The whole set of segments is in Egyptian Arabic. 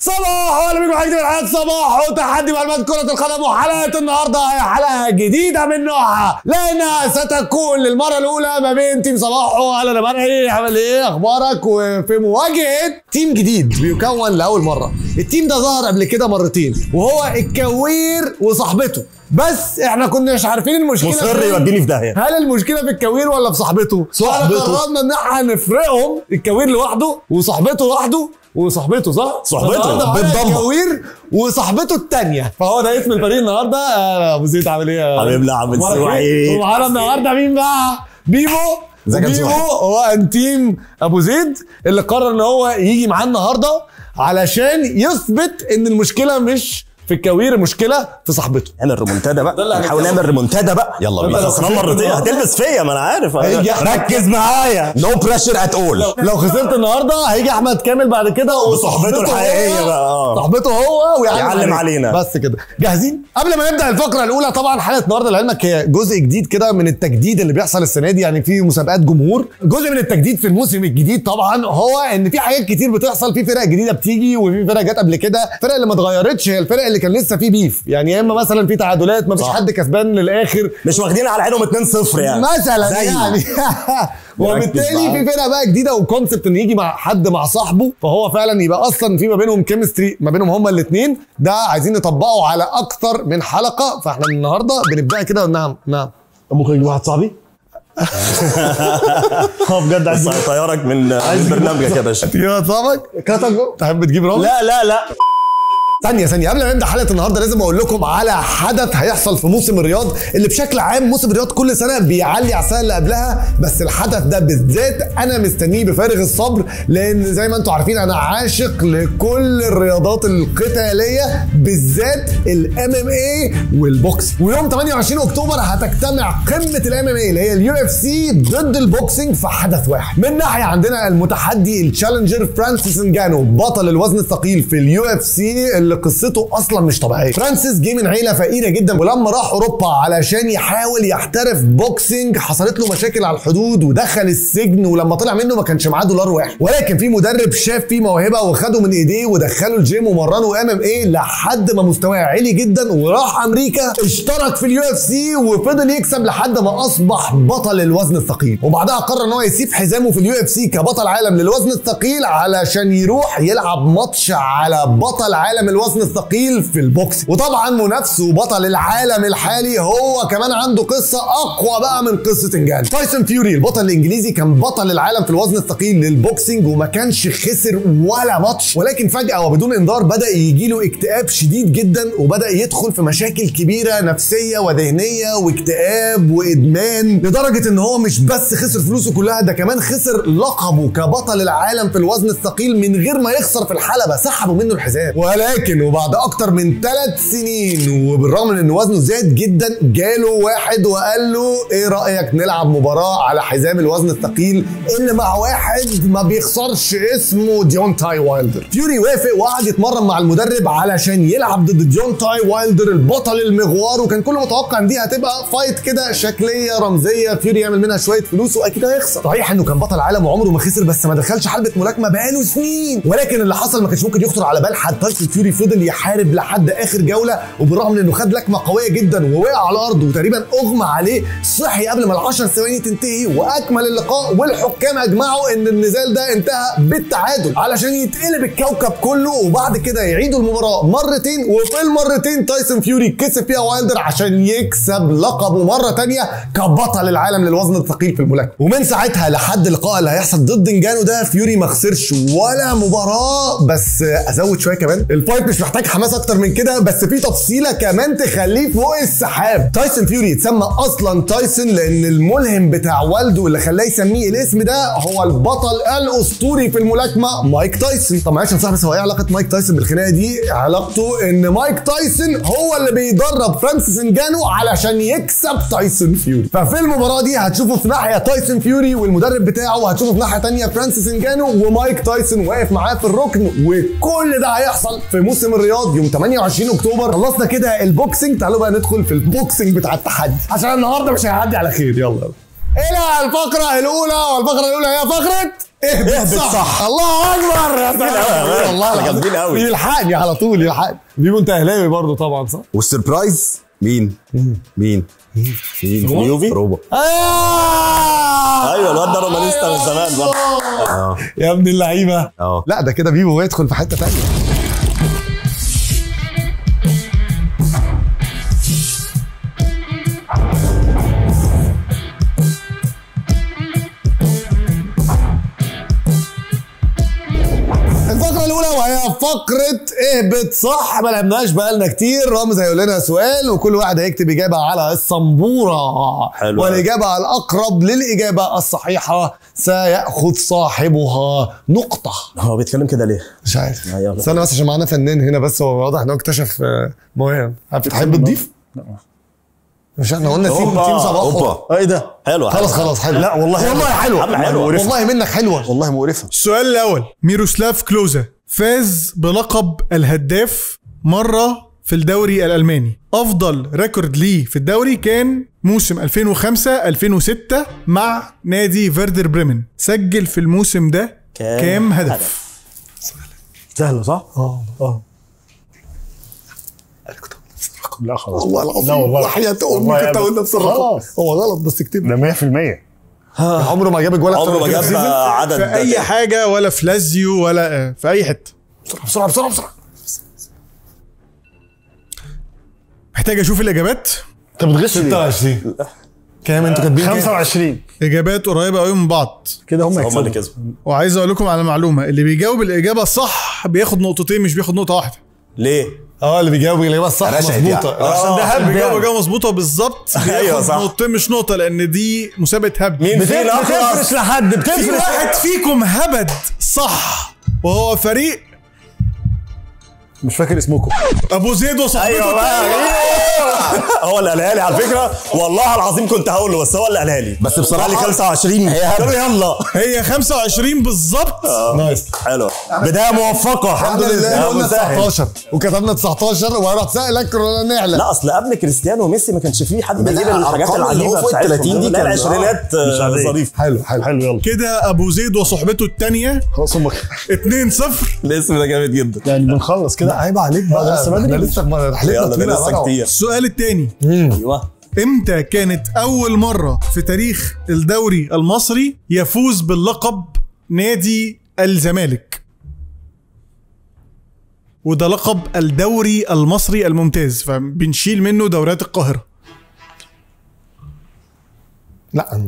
صباح ولا بيكم حاجه من حلقات صباح وتحدي معلومات كرة القدم وحلقة النهارده هي حلقة جديدة من نوعها لأنها ستكون للمرة الأولى ما بين تيم صباح وأنا مرعي عامل إيه أخبارك وفي مواجهة تيم جديد بيكون لأول مرة التيم ده ظهر قبل كده مرتين وهو الكوير وصاحبته بس احنا كناش عارفين المشكلة مصر فين. يوديني في داهيه هل المشكله في الكوير ولا في صاحبته؟ صاحبته. فاحنا قررنا ان احنا نفرقهم الكوير لوحده وصاحبته لوحده وصاحبته صح؟ صاحبته، النهارده معانا بالضبط. الكوير وصاحبته الثانيه فهو ده اسم الفريق النهارده آه، ابو زيد عامل ايه؟ يا- حبيبنا عم أخبارك إيه؟ سوحي. ومعانا النهارده مين بقى؟ بيبو ازيك يا بيبو سوحي؟ هو انتيم ابو زيد اللي قرر ان هو يجي معاه النهارده علشان يثبت ان المشكله مش في الكوير المشكله في صاحبته نعمل ريمونتادا ده اللي بقى نحاول هنتكلم. نعمل ريمونتادا بقى يلا أنت بينا لو خسران خسرت مرتين النهاردة- هتلبس فيا ما انا عارف هيجي أحمد. ركز معايا نو بريشر ات اول لو خسرت النهارده هيجي احمد كامل بعد كده بصحبته الحقيقية هو- بقى، آه. صاحبته هو ويعلم يعلم علينا. بس كده جاهزين قبل ما نبدا الفقره الاولى طبعا حلقه النهارده لعلمك هي جزء جديد كده من التجديد اللي بيحصل السنه دي يعني في مسابقات جمهور جزء من التجديد في الموسم الجديد طبعا هو ان في حاجات كتير بتحصل في فرق جديده بتيجي وفي فرق جت قبل كده الفرق اللي ما اتغيرتش هي الفرق اللي كان لسه في بيف يعني يا اما مثلا في تعادلات ما فيش صح. حد كسبان للاخر مش واخدين على عينهم 2-0 يعني مثلا زي. يعني وبالتالي في فرقه بقى جديده وكونسبت ان يجي مع حد مع صاحبه فهو فعلا يبقى اصلا في ما بينهم كيمستري ما بينهم هما الاثنين ده عايزين نطبقه على اكتر من حلقه فاحنا النهارده بنبدا كده نعم نعم ممكن يجي واحد صاحبي اه بجد عايز طيارك من من برنامجك يا باشا يا صاحبك كاتاجو تحب تجيب رامي لا لا لا ثانية ثانية قبل ما نبدا حلقة النهارده لازم اقول لكم على حدث هيحصل في موسم الرياض اللي بشكل عام موسم الرياض كل سنة بيعلي على السنة اللي قبلها بس الحدث ده بالذات انا مستنيه بفارغ الصبر لان زي ما انتم عارفين انا عاشق لكل الرياضات القتالية بالذات الام ام اي والبوكس ويوم 28 اكتوبر هتجتمع قمة الام ام اي اللي هي اليو اف سي ضد البوكسنج في حدث واحد من ناحية عندنا المتحدي التشالنجر فرانسيس انجانو بطل الوزن الثقيل في اليو اف سي اللي قصته اصلا مش طبيعيه فرانسيس جه من عيله فقيره جدا ولما راح اوروبا علشان يحاول يحترف بوكسنج حصلت له مشاكل على الحدود ودخل السجن ولما طلع منه ما كانش معاه دولار واحد ولكن في مدرب شاف فيه موهبه وخده من ايديه ودخله الجيم ومرنه ام ام اي لحد ما مستواه عالي جدا وراح امريكا اشترك في اليو اف سي وفضل يكسب لحد ما اصبح بطل الوزن الثقيل وبعدها قرر ان هو يسيب حزامه في اليو اف سي كبطل عالم للوزن الثقيل علشان يروح يلعب ماتش على بطل عالم الوزن الثقيل في البوكس وطبعا منافسه بطل العالم الحالي هو كمان عنده قصه اقوى بقى من قصه انجان تايسون فيوري البطل الانجليزي كان بطل العالم في الوزن الثقيل للبوكسنج وما كانش خسر ولا ماتش ولكن فجاه وبدون انذار بدا يجي له اكتئاب شديد جدا وبدا يدخل في مشاكل كبيره نفسيه وذهنيه واكتئاب وادمان لدرجه ان هو مش بس خسر فلوسه كلها ده كمان خسر لقبه كبطل العالم في الوزن الثقيل من غير ما يخسر في الحلبه سحبوا منه الحزام ولكن وبعد اكتر من ثلاث سنين وبالرغم من ان وزنه زاد جدا جاله واحد وقال له ايه رايك نلعب مباراه على حزام الوزن الثقيل اللي مع واحد ما بيخسرش اسمه ديونتاي وايلدر فيوري وافق وقعد يتمرن مع المدرب علشان يلعب ضد ديونتاي وايلدر البطل المغوار وكان كله متوقع ان دي هتبقى فايت كده شكليه رمزيه فيوري يعمل منها شويه فلوس واكيد هيخسر صحيح انه كان بطل عالم وعمره ما خسر بس ما دخلش حلبة ملاكمه بقاله سنين ولكن اللي حصل ما كانش ممكن يخطر على بال حد تايسون فيوري فضل يحارب لحد اخر جوله وبالرغم من انه خد لكمه قويه جدا ووقع على الارض وتقريبا اغمى عليه صحي قبل ما ال10 ثواني تنتهي واكمل اللقاء والحكام اجمعوا ان النزال ده انتهى بالتعادل علشان يتقلب الكوكب كله وبعد كده يعيدوا المباراه مرتين وفي المرتين تايسون فيوري كسب فيها وايلدر عشان يكسب لقبه مره تانية كبطل العالم للوزن الثقيل في الملاكمه ومن ساعتها لحد اللقاء اللي هيحصل ضد انجانو ده فيوري ما خسرش ولا مباراه بس ازود شويه كمان الفايت مش محتاج حماس اكتر من كده بس في تفصيله كمان تخليه فوق السحاب تايسون فيوري اتسمى اصلا تايسون لان الملهم بتاع والده اللي خلاه يسميه الاسم ده هو البطل الاسطوري في الملاكمه مايك تايسون طب معلش يا صاحبي بس هو ايه علاقه مايك تايسون بالخناقه دي علاقته ان مايك تايسون هو اللي بيدرب فرانسيس انجانو علشان يكسب تايسون فيوري ففي المباراه دي هتشوفوا في ناحيه تايسون فيوري والمدرب بتاعه وهتشوفوا في ناحيه تانية فرانسيس انجانو ومايك تايسون واقف معاه في الركن وكل ده هيحصل في موسم الرياض يوم 28 اكتوبر خلصنا كده البوكسنج تعالوا بقى ندخل في البوكسنج بتاع التحدي عشان النهارده مش هيعدي على خير يلا الى الفقره الاولى والفقره الاولى هي فقره اهبط اهبط صح. صح. الله اكبر يا جامدين أوي يا مان. والله إحنا العظيم. جامدين أوي. يلحقني على طول يلحقني بيبو انت اهلاوي برضه طبعا صح؟ والسربرايز مين؟ مين؟ مين؟ يوفي؟ روبا آه! ايوه الواد ده رومانيستا من زمان بقى يا ابن اللعيبه اه لا ده كده بيبو يدخل في حته ثانيه الفقرة الأولى وهي فقرة اهبط صح ما لعبناش بقالنا كتير رامز هيقول لنا سؤال وكل واحد هيكتب إجابة على السبورة حلو. والإجابة الأقرب للإجابة الصحيحة سيأخذ صاحبها نقطة هو بيتكلم كده ليه؟ مش عارف أيوة. استنى بس عشان معانا فنان هنا بس هو واضح ان هو اكتشف آه، مواهب تحب تضيف؟ مش احنا قلنا تيم أوبا. تيم صباح اوبا ايه ده؟ حلو خلاص خلاص حلو لا والله والله حلوه عم حلوة. والله منك حلوه والله مقرفه السؤال الأول ميروسلاف كلوزا فاز بلقب الهداف مرة في الدوري الألماني أفضل ريكورد ليه في الدوري كان موسم 2005 2006 مع نادي فيردر بريمن سجل في الموسم ده كام كام هدف, هدف؟ سهله صح؟ اه اه لا خلاص والله العظيم لا والله وحياة امي والله كنت أبدا. اقول نفس الرقم خلاص. هو غلط بس اكتب ده 100% عمره ما جاب جوال أكتر عمره من ما كده جاب في السيزون. عدد في أي حاجة ولا في لازيو ولا آه، في أي حتة بسرعه بسرعه بسرعه بسرعه محتاج أشوف الإجابات انت بتغش ليه؟ 26 كام انتوا كاتبين كام؟ 25 إجابات قريبة قوي من بعض كده هم هم اللي يكسبوا كسبوا وعايز أقول لكم على معلومة اللي بيجاوب الإجابة الصح بياخد نقطتين مش بياخد نقطة واحدة ليه؟ اه اللي بيجاوب الاجابه الصح رشقت مظبوطه يعني. عشان ده هبد هبد بيجاوب يعني. اجابه مظبوطه بالظبط أيوة بياخد صح. نقطتين مش نقطه لان دي مسابقه هبد مين فينا اخلص؟ بتفرش لحد في بتفرش واحد فيكم هبد صح وهو فريق مش فاكر اسمكم ابو زيد وصاحبته ايوه بقى التانية. هو اللي قالها لي على فكره والله العظيم كنت هقول له بس هو اللي قالها لي بس بصراحة- قال لي 25 قال له يلا هي 25 بالظبط نايس حلو بدايه موفقه الحمد لله يا قلنا مسهل. 19 وكتبنا 19 وهروح سائلك ولا نعلى لا اصل قبل كريستيانو وميسي ما كانش فيه حد بيجيب لا، الحاجات أرقام اللي هو العجيبه فوق ال 30 دي لا كان- العشرينات مش آه، عادية. ظريف حلو حلو حلو يلا كده ابو زيد وصحبته الثانيه خلاص هم 2 0 الاسم ده جامد جدا يعني بنخلص لا كده عيب عليك بقى لسه بدري. احنا لسه ما- رحلتنا يلا ده طويله لسه بقى. كتير السؤال الثاني ايوه امتى كانت اول مره في تاريخ الدوري المصري يفوز باللقب نادي الزمالك وده لقب الدوري المصري الممتاز فبنشيل منه دوريات القاهره لا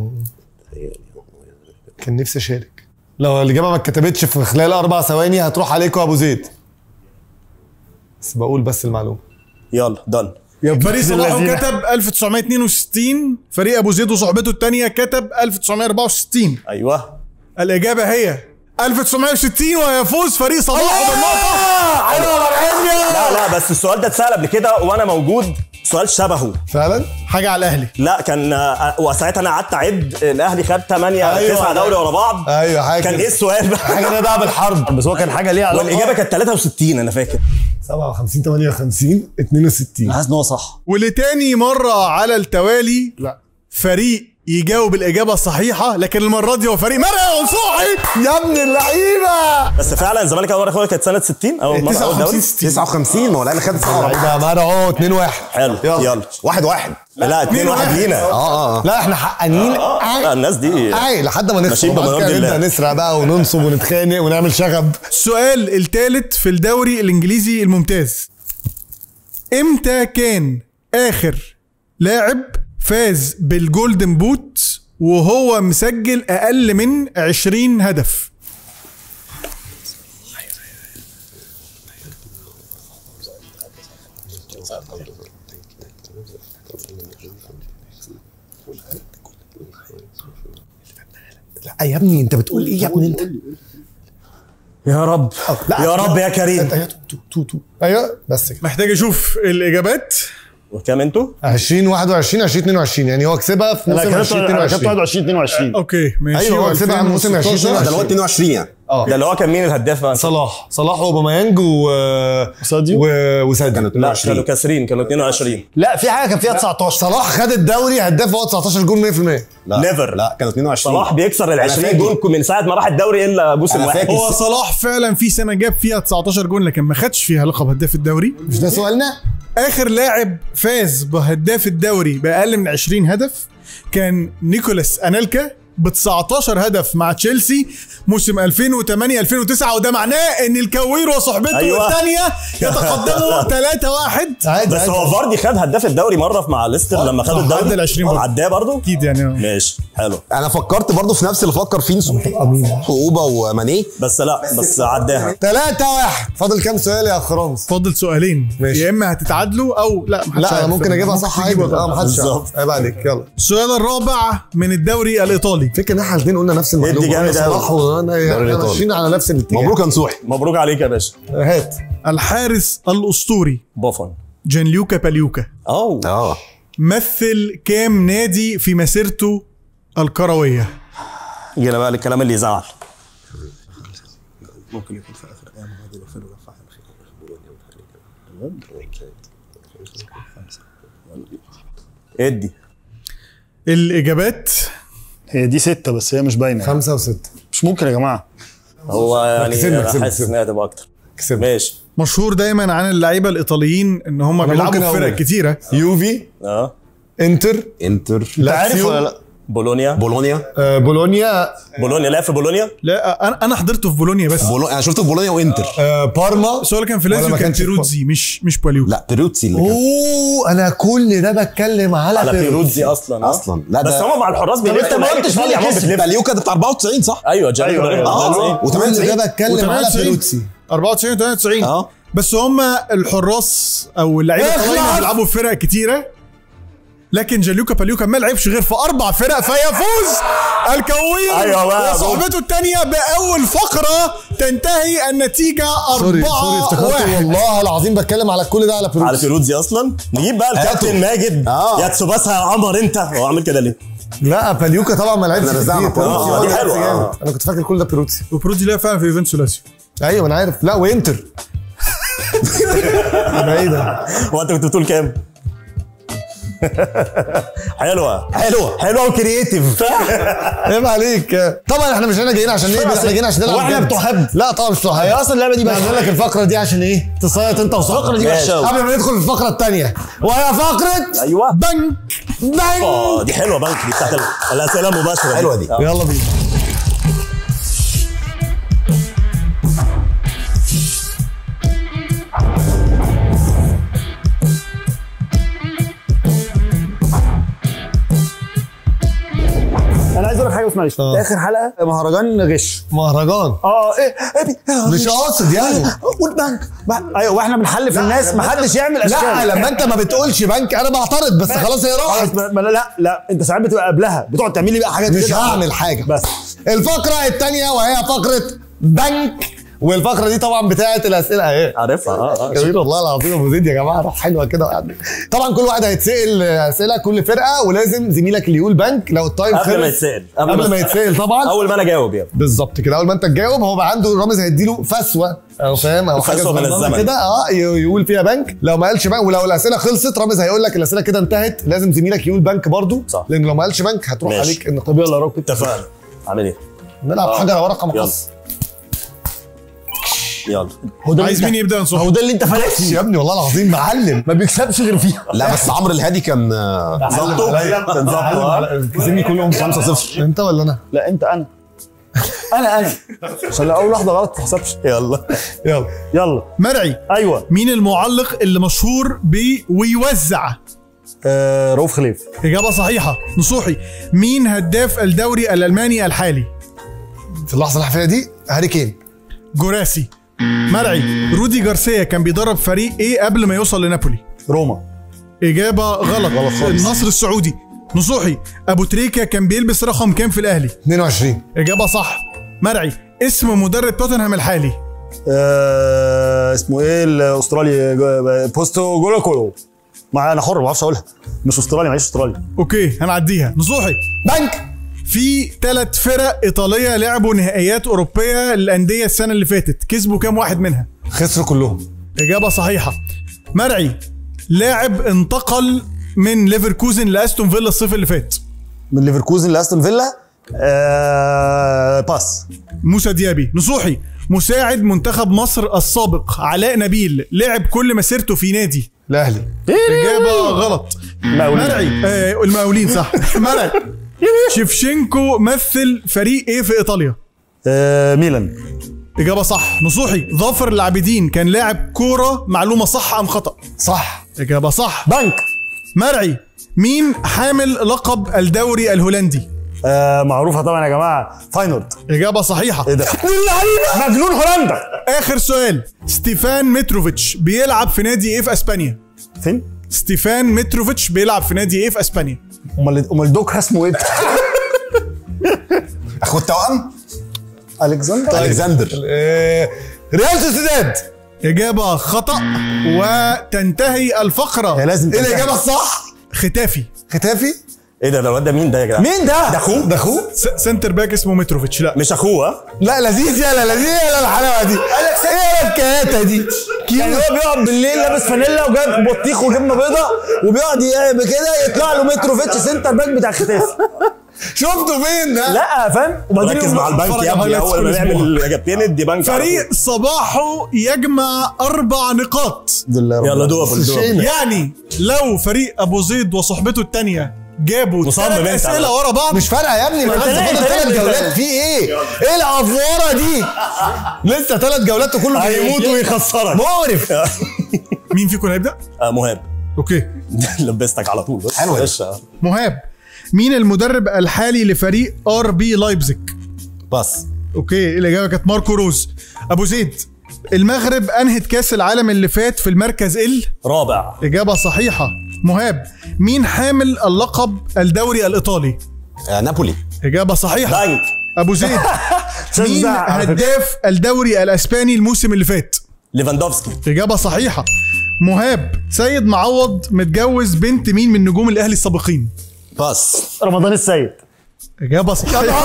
كان نفسي اشارك لو الاجابه ما اتكتبتش في خلال اربع ثواني هتروح عليكم يا ابو زيد بس بقول بس المعلومه يلا دن فريق صلاح الذين- كتب 1962 فريق ابو زيد وصحبته الثانيه كتب 1964 ايوه الاجابه هي 1960 ويفوز فريق صلاح بالنقطه لا لا بس السؤال ده اتسال قبل كده وانا موجود سؤال شبهه فعلا حاجه على الاهلي لا كان آه، وساعتها انا قعدت اعد الاهلي خد 8 أيوة. 9 دوري ورا بعض ايوه حاجه كان كده. ايه السؤال بقى؟ حاجه ليها دعوه بالحرب بس هو كان حاجه ليها علاقه والاجابه كانت 63 انا فاكر 57 58 62 حاسس ان هو صح ولتاني مره على التوالي لا فريق يجاوب الاجابه الصحيحه لكن المره دي هو فريق مرعي ونصوحي يا ابن اللعيبه بس فعلا الزمالك اول مره ياخدها كانت سنه 60 اول مره اول 59 دوري 60 59 ما هو الاهلي خد 7 لعيبه مرعو 2 1 حلو يلا واحد واحد لا 2 1 لينا اه اه اه لا احنا حقانيين لا الناس دي اي لحد ما نخسر ماشيين وبعد بمرض كده الله. نبدا نسرق بقى وننصب ونتخانق ونعمل شغب السؤال الثالث في الدوري الانجليزي الممتاز امتى كان اخر لاعب فاز بالجولدن بوت وهو مسجل اقل من 20 هدف لا يا ابني انت بتقول ايه يا ابني انت يا رب لا. يا رب يا كريم ايوه تو تو تو ايوه بس كده محتاج اشوف الاجابات وكام انتوا 2021 2022 يعني هو كسبها في انا موسم كتبت انا 2022 كتبت 21 22 اوكي ماشي ايوه هو كسبها عن موسم 2022 ده اللي هو 22 يعني ده اللي هو كان مين الهداف بقى صلاح صلاح واوباميانج و وساديو؟ و... وساديو كانوا لا كانوا 22 كاسرين كانوا 22 لا في حاجه كان فيها 19 صلاح خد الدوري هداف هو 19 جول 100% لا Never. لا كانوا 22 صلاح بيكسر ال أنا 20 فاكر. جول من ساعه ما راح الدوري الا موسم أنا واحد فاكر. هو صلاح فعلا في سنه جاب فيها 19 جون لكن ما خدش فيها لقب هداف الدوري مش ده سؤالنا؟ اخر لاعب فاز بهداف الدوري باقل من 20 هدف كان نيكولاس انيلكا ب 19 هدف مع تشيلسي موسم 2008 2009 وده معناه ان الكوير وصحبته أيوة. الثانيه يتقدموا 3 1 عادي بس عادي. هو فاردي خد هداف الدوري مره مع ليستر لما خد صح، الدوري عدى ال 20 برضه. عداه برضه اكيد يعني ماشي حلو انا فكرت برضو في نفس اللي فكر فيه اوبا وماني بس لا بس عداها 3 1 فاضل كام سؤال يا اخ رامز؟ فاضل سؤالين ماشي. يا اما هتتعادلوا او لا محدش لا انا عارف. ممكن اجيبها صح عادي تجيبها اه طبعا. محدش يعرف. بالظبط. عيب عليك يلا السؤال الرابع من الدوري الايطالي فكرة ان احنا الاثنين قلنا نفس المعلومه ادي جامد أنا صلاح أوي. وانا الدوري احنا الإيطالي. ماشيين على نفس الاتجاه مبروك يا نصوحي مبروك عليك يا باشا هات الحارس الاسطوري بوفون جانليوكا باليوكا اوه اه مثل كام نادي في مسيرته الكرويه جينا بقى للكلام اللي يزعل ادي الاجابات هي دي ستة بس هي مش باينة خمسة وستة مش ممكن يا جماعة هو يعني كسبنا، انا كسبنا، حاسس كسبنا. ان هي هتبقى اكتر كسبنا ماشي مشهور دايما عن اللعيبه الايطاليين ان هم أنا بيلعبوا ممكن في فرق أقول. كتيره يوفي اه انتر انتر انت عارف لاتسيو. ولا لا؟ بولونيا بولونيا آه، بولونيا بولونيا لعب في بولونيا لا انا انا حضرته في بولونيا بس بولو... انا شفته في بولونيا وانتر آه، بارما بس هو اللي كان في ولا لازيو ما كان كانش في تيروتزي مش مش باليوكا لا بيروتسي اللي كان اوه انا كل ده بتكلم على, على بيرو. بيروتزي اصلا آه. أصلاً. لا، بس ده- هم مع الحراس بيلفوا أنت ما لعيبة قلتش مين إيطاليا اللي عموماً كسب؟ بتلف. باليوكا ده بتاع 94 صح؟ ايوه جاني أيوة، أيوة. اه كل ده و98 بتكلم على و98. بيروتسي 94 98 اه بس هم الحراس او اللعيبه اخلص! الايطاليين بيلعبوا في فرق كتيره لكن جانليوكا باليوكا ما لعبش غير في اربع فرق فيفوز الكوير أيوة بقى. وصحبته الثانيه باول فقره تنتهي النتيجه سوري سوري أربعة افتكرت واحد والله العظيم بتكلم على كل ده على على بيروتسي بيروتزي اصلا نجيب بقى الكابتن هاتوا. ماجد آه. يا تسوباسا يا عمر انت هو عامل كده ليه؟ لا باليوكا طبعا ما لعبش احنا رزعنا كتير. طبعاً. بيروتسي آه، هو دي اللي حلوة، لعب آه. جامد. انا كنت فاكر كل ده بيروتسي وبرودي لعب فعلا في يوفنتوس لازيو ايوه انا عارف لا وانتر ده ايه ده هو انت كنت بتقول كام؟ حلوه حلوه حلوه وكرييتيف عيب عليك طبعا احنا مش هنا جايين عشان ايه احنا جايين عشان نلعب هو احنا جد. بتوع هبد؟ لا طبعا مش بتوع هبد هي اصلا اللعبة دي بقى بقى هنقول لك الفقره دي عشان ايه تصيط انت وصاحبك الفقرة دي وحشة أوي. قبل ما ندخل في الفقره الثانيه وهي فقره ايوه بنك بنك اه دي حلوه بنك دي بتاعت ال- الاسئله المباشره حلوة دي. آه. يلا بينا انا عايز اقول لك حاجة بس معلش آه. اخر حلقة مهرجان غش مهرجان اه ايه ايه مش قاصد يعني والبنك بقى- ايوه واحنا بنحلف الناس ما حدش يعمل اشكال لا لما انت ما بتقولش بنك انا بعترض بس خلاص هي راحت خلاص، ما- ما- لا لا انت ساعات بتبقى قبلها بتقعد تعمل لي بقى حاجات مش كده. هعمل حاجه بس الفقره الثانيه وهي فقره بنك والفقره دي طبعا بتاعت الاسئله اهي عارفها اه اه جميل والله العظيم ابو زيد يا جماعه روح حلوه كده يعني. طبعا كل واحد هيتسال اسئله كل فرقه ولازم زميلك اللي يقول بنك لو التايم قبل ما خلص- يتسال قبل ما يتسال طبعا اول ما انا جاوب يعني بالظبط كده اول ما انت تجاوب هو بقى عنده رامز هيديله فسوه او فاهم او حاجه فسوة من صغننة الزمن. كده اه ي- يقول فيها بنك لو ما قالش بنك ولو الاسئله خلصت رامز هيقول لك الاسئله كده انتهت لازم زميلك يقول بنك برضو صح. لان لو ما قالش بنك هتروح ماشي. عليك النقاط يلا يا رب اتفقنا عامل ايه؟ نلعب آه. حاجه ورقه يلا. مقص يلا هو ده عايز اللي مين انت- يبدا ينصح هو ده اللي انت فارق يا ابني والله العظيم معلم ما بيكسبش غير فيها لا بس عمرو الهادي كان آه، ظبطه كان ظبطه كسبني كلهم 5-0 انت ولا انا؟ لا انت انا انا انا عشان لو اول واحده غلط ما تحسبش يلا يلا يلا مرعي ايوه مين المعلق اللي مشهور ب ويوزع آه رؤوف خليف إجابة صحيحة نصوحي مين هداف الدوري الألماني الحالي في اللحظه الحاليه دي هاري كين جوراسي مرعي رودي جارسيا كان بيدرب فريق ايه قبل ما يوصل لنابولي روما إجابة غلط, غلط خالص. النصر السعودي نصوحي أبو تريكة كان بيلبس رقم كام في الأهلي 22 إجابة صح مرعي اسم مدرب توتنهام الحالي آه اسمه ايه الاسترالي جو- بوستو جولوكولو ما انا حر ما بعرفش اقولها مش استراليا معيش استراليا اوكي هنعديها نصوحي بنك في ثلاث فرق ايطاليه لعبوا نهائيات اوروبيه للانديه السنه اللي فاتت كسبوا كام واحد منها خسروا كلهم اجابه صحيحه مرعي لاعب انتقل من ليفركوزن لاستون فيلا الصيف اللي فات من ليفركوزن لاستون فيلا آه باس موسى ديابي نصوحي مساعد منتخب مصر السابق علاء نبيل لعب كل مسيرته في نادي الاهلي اجابه غلط مرعي آه المقاولين صح مرعي شيفشينكو مثل فريق ايه في ايطاليا آه ميلان اجابه صح نصوحي ظافر العابدين كان لاعب كوره معلومه صح ام خطا صح اجابه صح بنك مرعي مين حامل لقب الدوري الهولندي آه معروفه طبعا يا جماعه فاينورد اجابه صحيحه ايه ده مجنون هولندا اخر سؤال ستيفان متروفيتش بيلعب في نادي ايه في اسبانيا فين ستيفان متروفيتش بيلعب في نادي ايه في اسبانيا امال امال دوك اسمه ايه اخو التوأم الكسندر الكسندر آه، ريال سوسيداد اجابه خطا وتنتهي الفقره يا لازم ايه تنتهي. الاجابه الصح؟ ختافي ختافي ايه ده ده الواد ده مين ده يا جدعان مين ده؟ ده اخوه ده اخوه؟ س- سنتر باك اسمه متروفيتش لا مش اخوه ها لا لذيذ يالا لذيذ يالا الحلاوه دي ايه الكياته دي؟ يعني هو بيقعد بالليل لابس فانيلا وجايب بطيخ وجبنه بيضه وبيقعد ي- كده يطلع له متروفيتش سنتر باك بتاع ختافي شفته فين ده؟ لا فاهم وبعدين ركز مع البنك اتفرج يا ابني على اول ما كل أسبوع. نعمل اجابتين ادي بنك على فريق صباحه يجمع اربع نقاط يلا طول. يلا دوبل دوبل يعني لو فريق ابو زيد وصحبته التانية جابوا مصمم ثلاث انت اسئله على- ورا بعض مش فارقه يا ابني ما انت لسه ليه- فاضل انت ثلاث ليه- جولات في ايه؟ ايه الافوره دي؟ لسه ثلاث جولات وكله هيموت بيموت ويخسرك مقرف مين فيكم هيبدا آه، مهاب اوكي لبستك على طول بس حلو. معلش، آه. مهاب مين المدرب الحالي لفريق ار بي لايبزيج باس اوكي الاجابه كانت ماركو روز ابو زيد المغرب انهت كاس العالم اللي فات في المركز ال رابع اجابه صحيحه مهاب مين حامل اللقب الدوري الايطالي آه نابولي اجابه صحيحه بنك ابو زيد مين تزعل على فكرة. هداف الدوري الاسباني الموسم اللي فات ليفاندوفسكي اجابه صحيحه مهاب سيد معوض متجوز بنت مين من نجوم الاهلي السابقين باس رمضان السيد اجابه صحيحه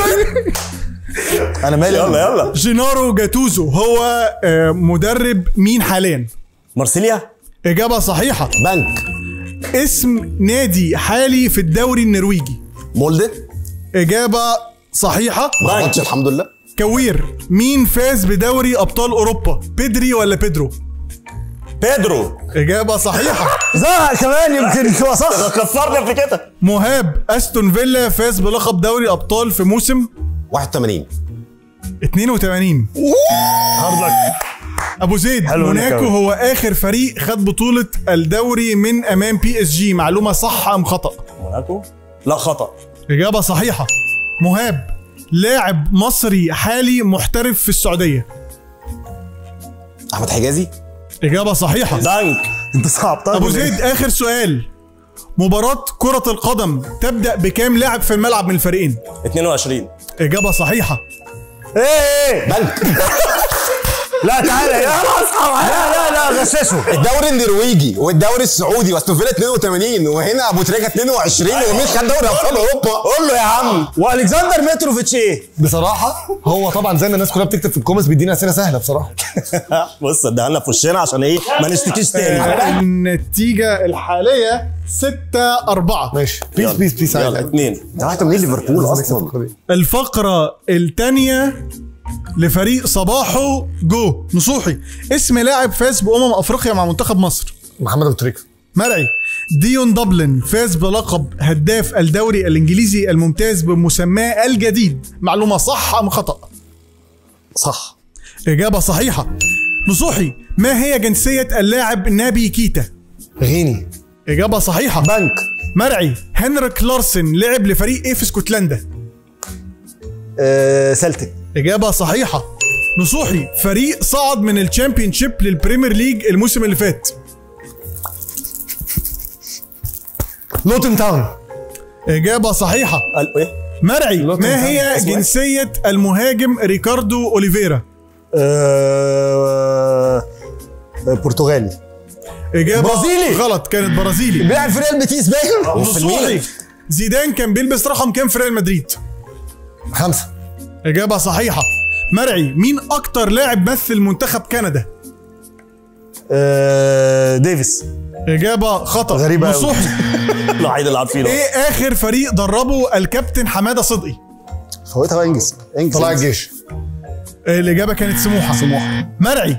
انا مالي يلا يلا جينارو جاتوزو هو آه، مدرب مين حاليا مارسيليا اجابه صحيحه بنك اسم نادي حالي في الدوري النرويجي مولده اجابه صحيحه ما بنك غلطش الحمد لله كوير مين فاز بدوري ابطال اوروبا بيدري ولا بيدرو بيدرو اجابه صحيحه زهق كمان يمكن هو صح كسرني قبل كده مهاب استون فيلا فاز بلقب دوري ابطال في موسم 81 82 هارد ابو زيد حلو منك موناكو أوي. هو اخر فريق خد بطوله الدوري من امام بي اس جي معلومه صح ام خطا موناكو لا خطا اجابه صحيحه مهاب لاعب مصري حالي محترف في السعوديه احمد حجازي اجابه صحيحه بنك انت صعب طيب ابو زيد اخر سؤال مباراة كرة القدم تبدأ بكام لاعب في الملعب من الفريقين؟ 22 إجابة صحيحة ايه ايه بنك لا تعالى يا اصحى لا لا لا غششه الدوري النرويجي والدوري السعودي واستون فيلا 82 وهنا ابو تريكه 22 ومين خد دوري ابطال اوروبا قول له يا عم والكسندر متروفيتش ايه بصراحه هو طبعا زي ما الناس كلها بتكتب في الكومنتس بيدينا اسئله سهله بصراحه بص اديها لنا في وشنا عشان ايه ما نشتكيش تاني النتيجة الحالية 6 4 ماشي بيس بيس بيس يلا عادي. اتنين ده 81 ليفربول اصلا الفقرة الثانية لفريق صباحو جو نصوحي اسم لاعب فاز بأمم أفريقيا مع منتخب مصر محمد ابو تريكه مرعي ديون دبلن فاز بلقب هداف الدوري الإنجليزي الممتاز بمسماه الجديد معلومة صح أم خطأ؟ صح إجابة صحيحة نصوحي ما هي جنسية اللاعب نابي كيتا؟ غيني إجابة صحيحة بنك مرعي هنريك لارسن لعب لفريق إيه في اسكتلندا؟ آه سلتك إجابة صحيحة نصوحي فريق صعد من الشامبيونشيب للبريمير ليج الموسم اللي فات لوتن تاون إجابة صحيحة قال ايه مرعي لوتن ما تاون. هي اسمه إيه؟ جنسية المهاجم ريكاردو أوليفيرا؟ آه آه، برتغالي اجابه برازيلي. غلط كانت برازيلي بيلعب في ريال بيتيس باين نصوحي زيدان كان بيلبس رقم كام في ريال مدريد خمسه اجابه صحيحه مرعي مين اكتر لاعب مثل منتخب كندا آه، ديفيس اجابه خطا غريبة أوي. نصوحي الوحيد اللي لعب فيه ده. ايه اخر فريق دربه الكابتن حماده صدقي فوتها بقى انجز انجز طلع انجز. الجيش الاجابه كانت سموحه سموحه مرعي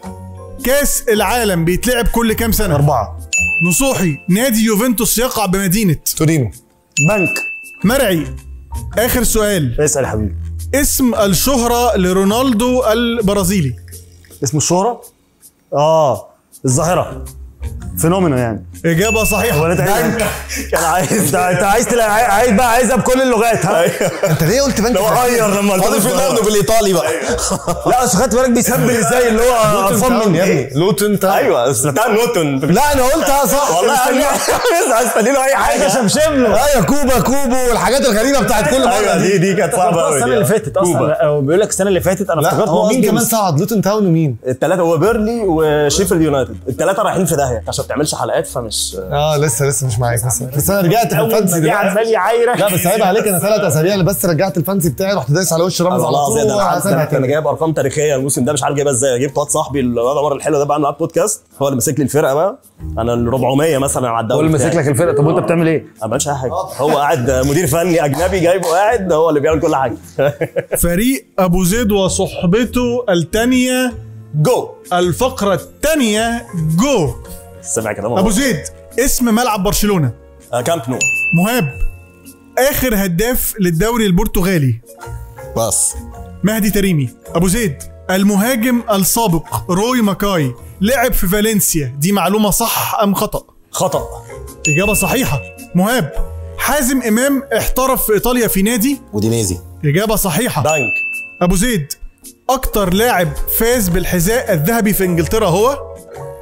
كاس العالم بيتلعب كل كام سنه أربعة نصوحي نادي يوفنتوس يقع بمدينه تورينو بنك مرعي اخر سؤال اسأل يا حبيبي اسم الشهرة لرونالدو البرازيلي اسمه الشهرة اه الظاهرة فينومينو يعني إجابة صحيحة ولا تعيد كان عايز انت انت عايز تلاقي عايز بقى عايزها بكل اللغات ها انت ليه قلت بنك هو غير لما قلت فاضل في له النقد بالايطالي بقى لا اصل خدت بالك بيسبل ازاي اللي هو اطفال من يا ابني لوتن تاون ايوه بس بتاع نوتن لا انا قلتها صح والله عايز عايز استني له اي حاجه حاجه شمشم له ايوه كوبا كوبو والحاجات الغريبه بتاعت كل ايوه مره دي دي دي كانت صعبه قوي السنه اللي فاتت اصلا أو بيقول لك السنه اللي فاتت انا لا افتكرت هو مين قصدي كمان بس- صعد لوتن تاون ومين الثلاثه هو بيرلي وشيفيلد يونايتد الثلاثه رايحين في داهيه عشان ما بتعملش حلقات فمش اه لسه لسه مش معاك بس بس انا رجعت في الفانسي دي دلوقتي عمال يعايرك لا بس عيب عليك انا ثلاث اسابيع اللي بس رجعت الفانسي بتاعي رحت دايس على وش رامز والله على العظيم طول ده انا وهسيبها عارف- انا كده. جايب ارقام تاريخيه الموسم ده مش عارف جايبها ازاي جبت واد صاحبي الواد عمر الحلو ده بعمل معاه بودكاست هو اللي ماسك لي الفرقه بقى انا ال 400 مثلا على الدوري هو اللي ماسك بتاعي. لك الفرقه طب وانت بتعمل ايه؟ انا ما بعملش اي حاجه هو قاعد مدير فني اجنبي جايبه قاعد هو اللي بيعمل كل حاجه فريق أبو زيد وصحبته التانية جو الفقرة التانية جو سمع كده أبو زيد اسم ملعب برشلونة كامب نو مهاب آخر هداف للدوري البرتغالي بس مهدي تريمي أبو زيد المهاجم السابق روي ماكاي لعب في فالنسيا دي معلومة صح أم خطأ خطا إجابة صحيحة مهاب حازم إمام احترف في إيطاليا في نادي ودينيزي إجابة صحيحة بنك أبو زيد أكتر لاعب فاز بالحذاء الذهبي في إنجلترا هو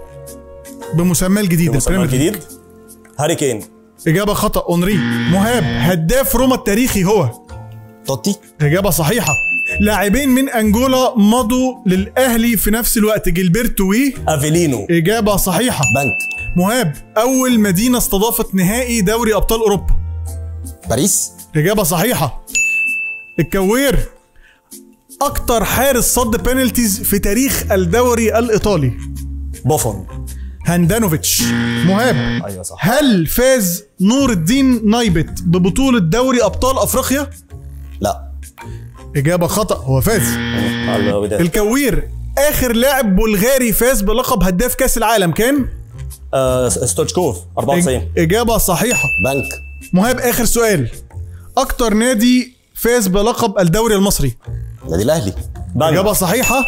بمسماه الجديد المسمى البريمير ليج. الجديد هاري كين إجابة خطأ أونري مهاب هداف روما التاريخي هو توتي إجابة صحيحة لاعبين من أنجولا مضوا للأهلي في نفس الوقت جilberto وي افيلينو إجابة صحيحة بنك مهاب أول مدينة استضافت نهائي دوري أبطال أوروبا باريس إجابة صحيحة الكوير أكتر حارس صد بينالتيز في تاريخ الدوري الإيطالي بوفون هاندانوفيتش مهاب ايوه صح هل فاز نور الدين نايبت ببطولة دوري أبطال أفريقيا؟ لا إجابة خطأ هو فاز على الوداد. الكوير آخر لاعب بلغاري فاز بلقب هداف كأس العالم كان؟ آه، ستوتشكوف 94 إجابة صحيحة بنك مهاب آخر سؤال أكتر نادي فاز بلقب الدوري المصري نادي الاهلي بنك إجابة صحيحة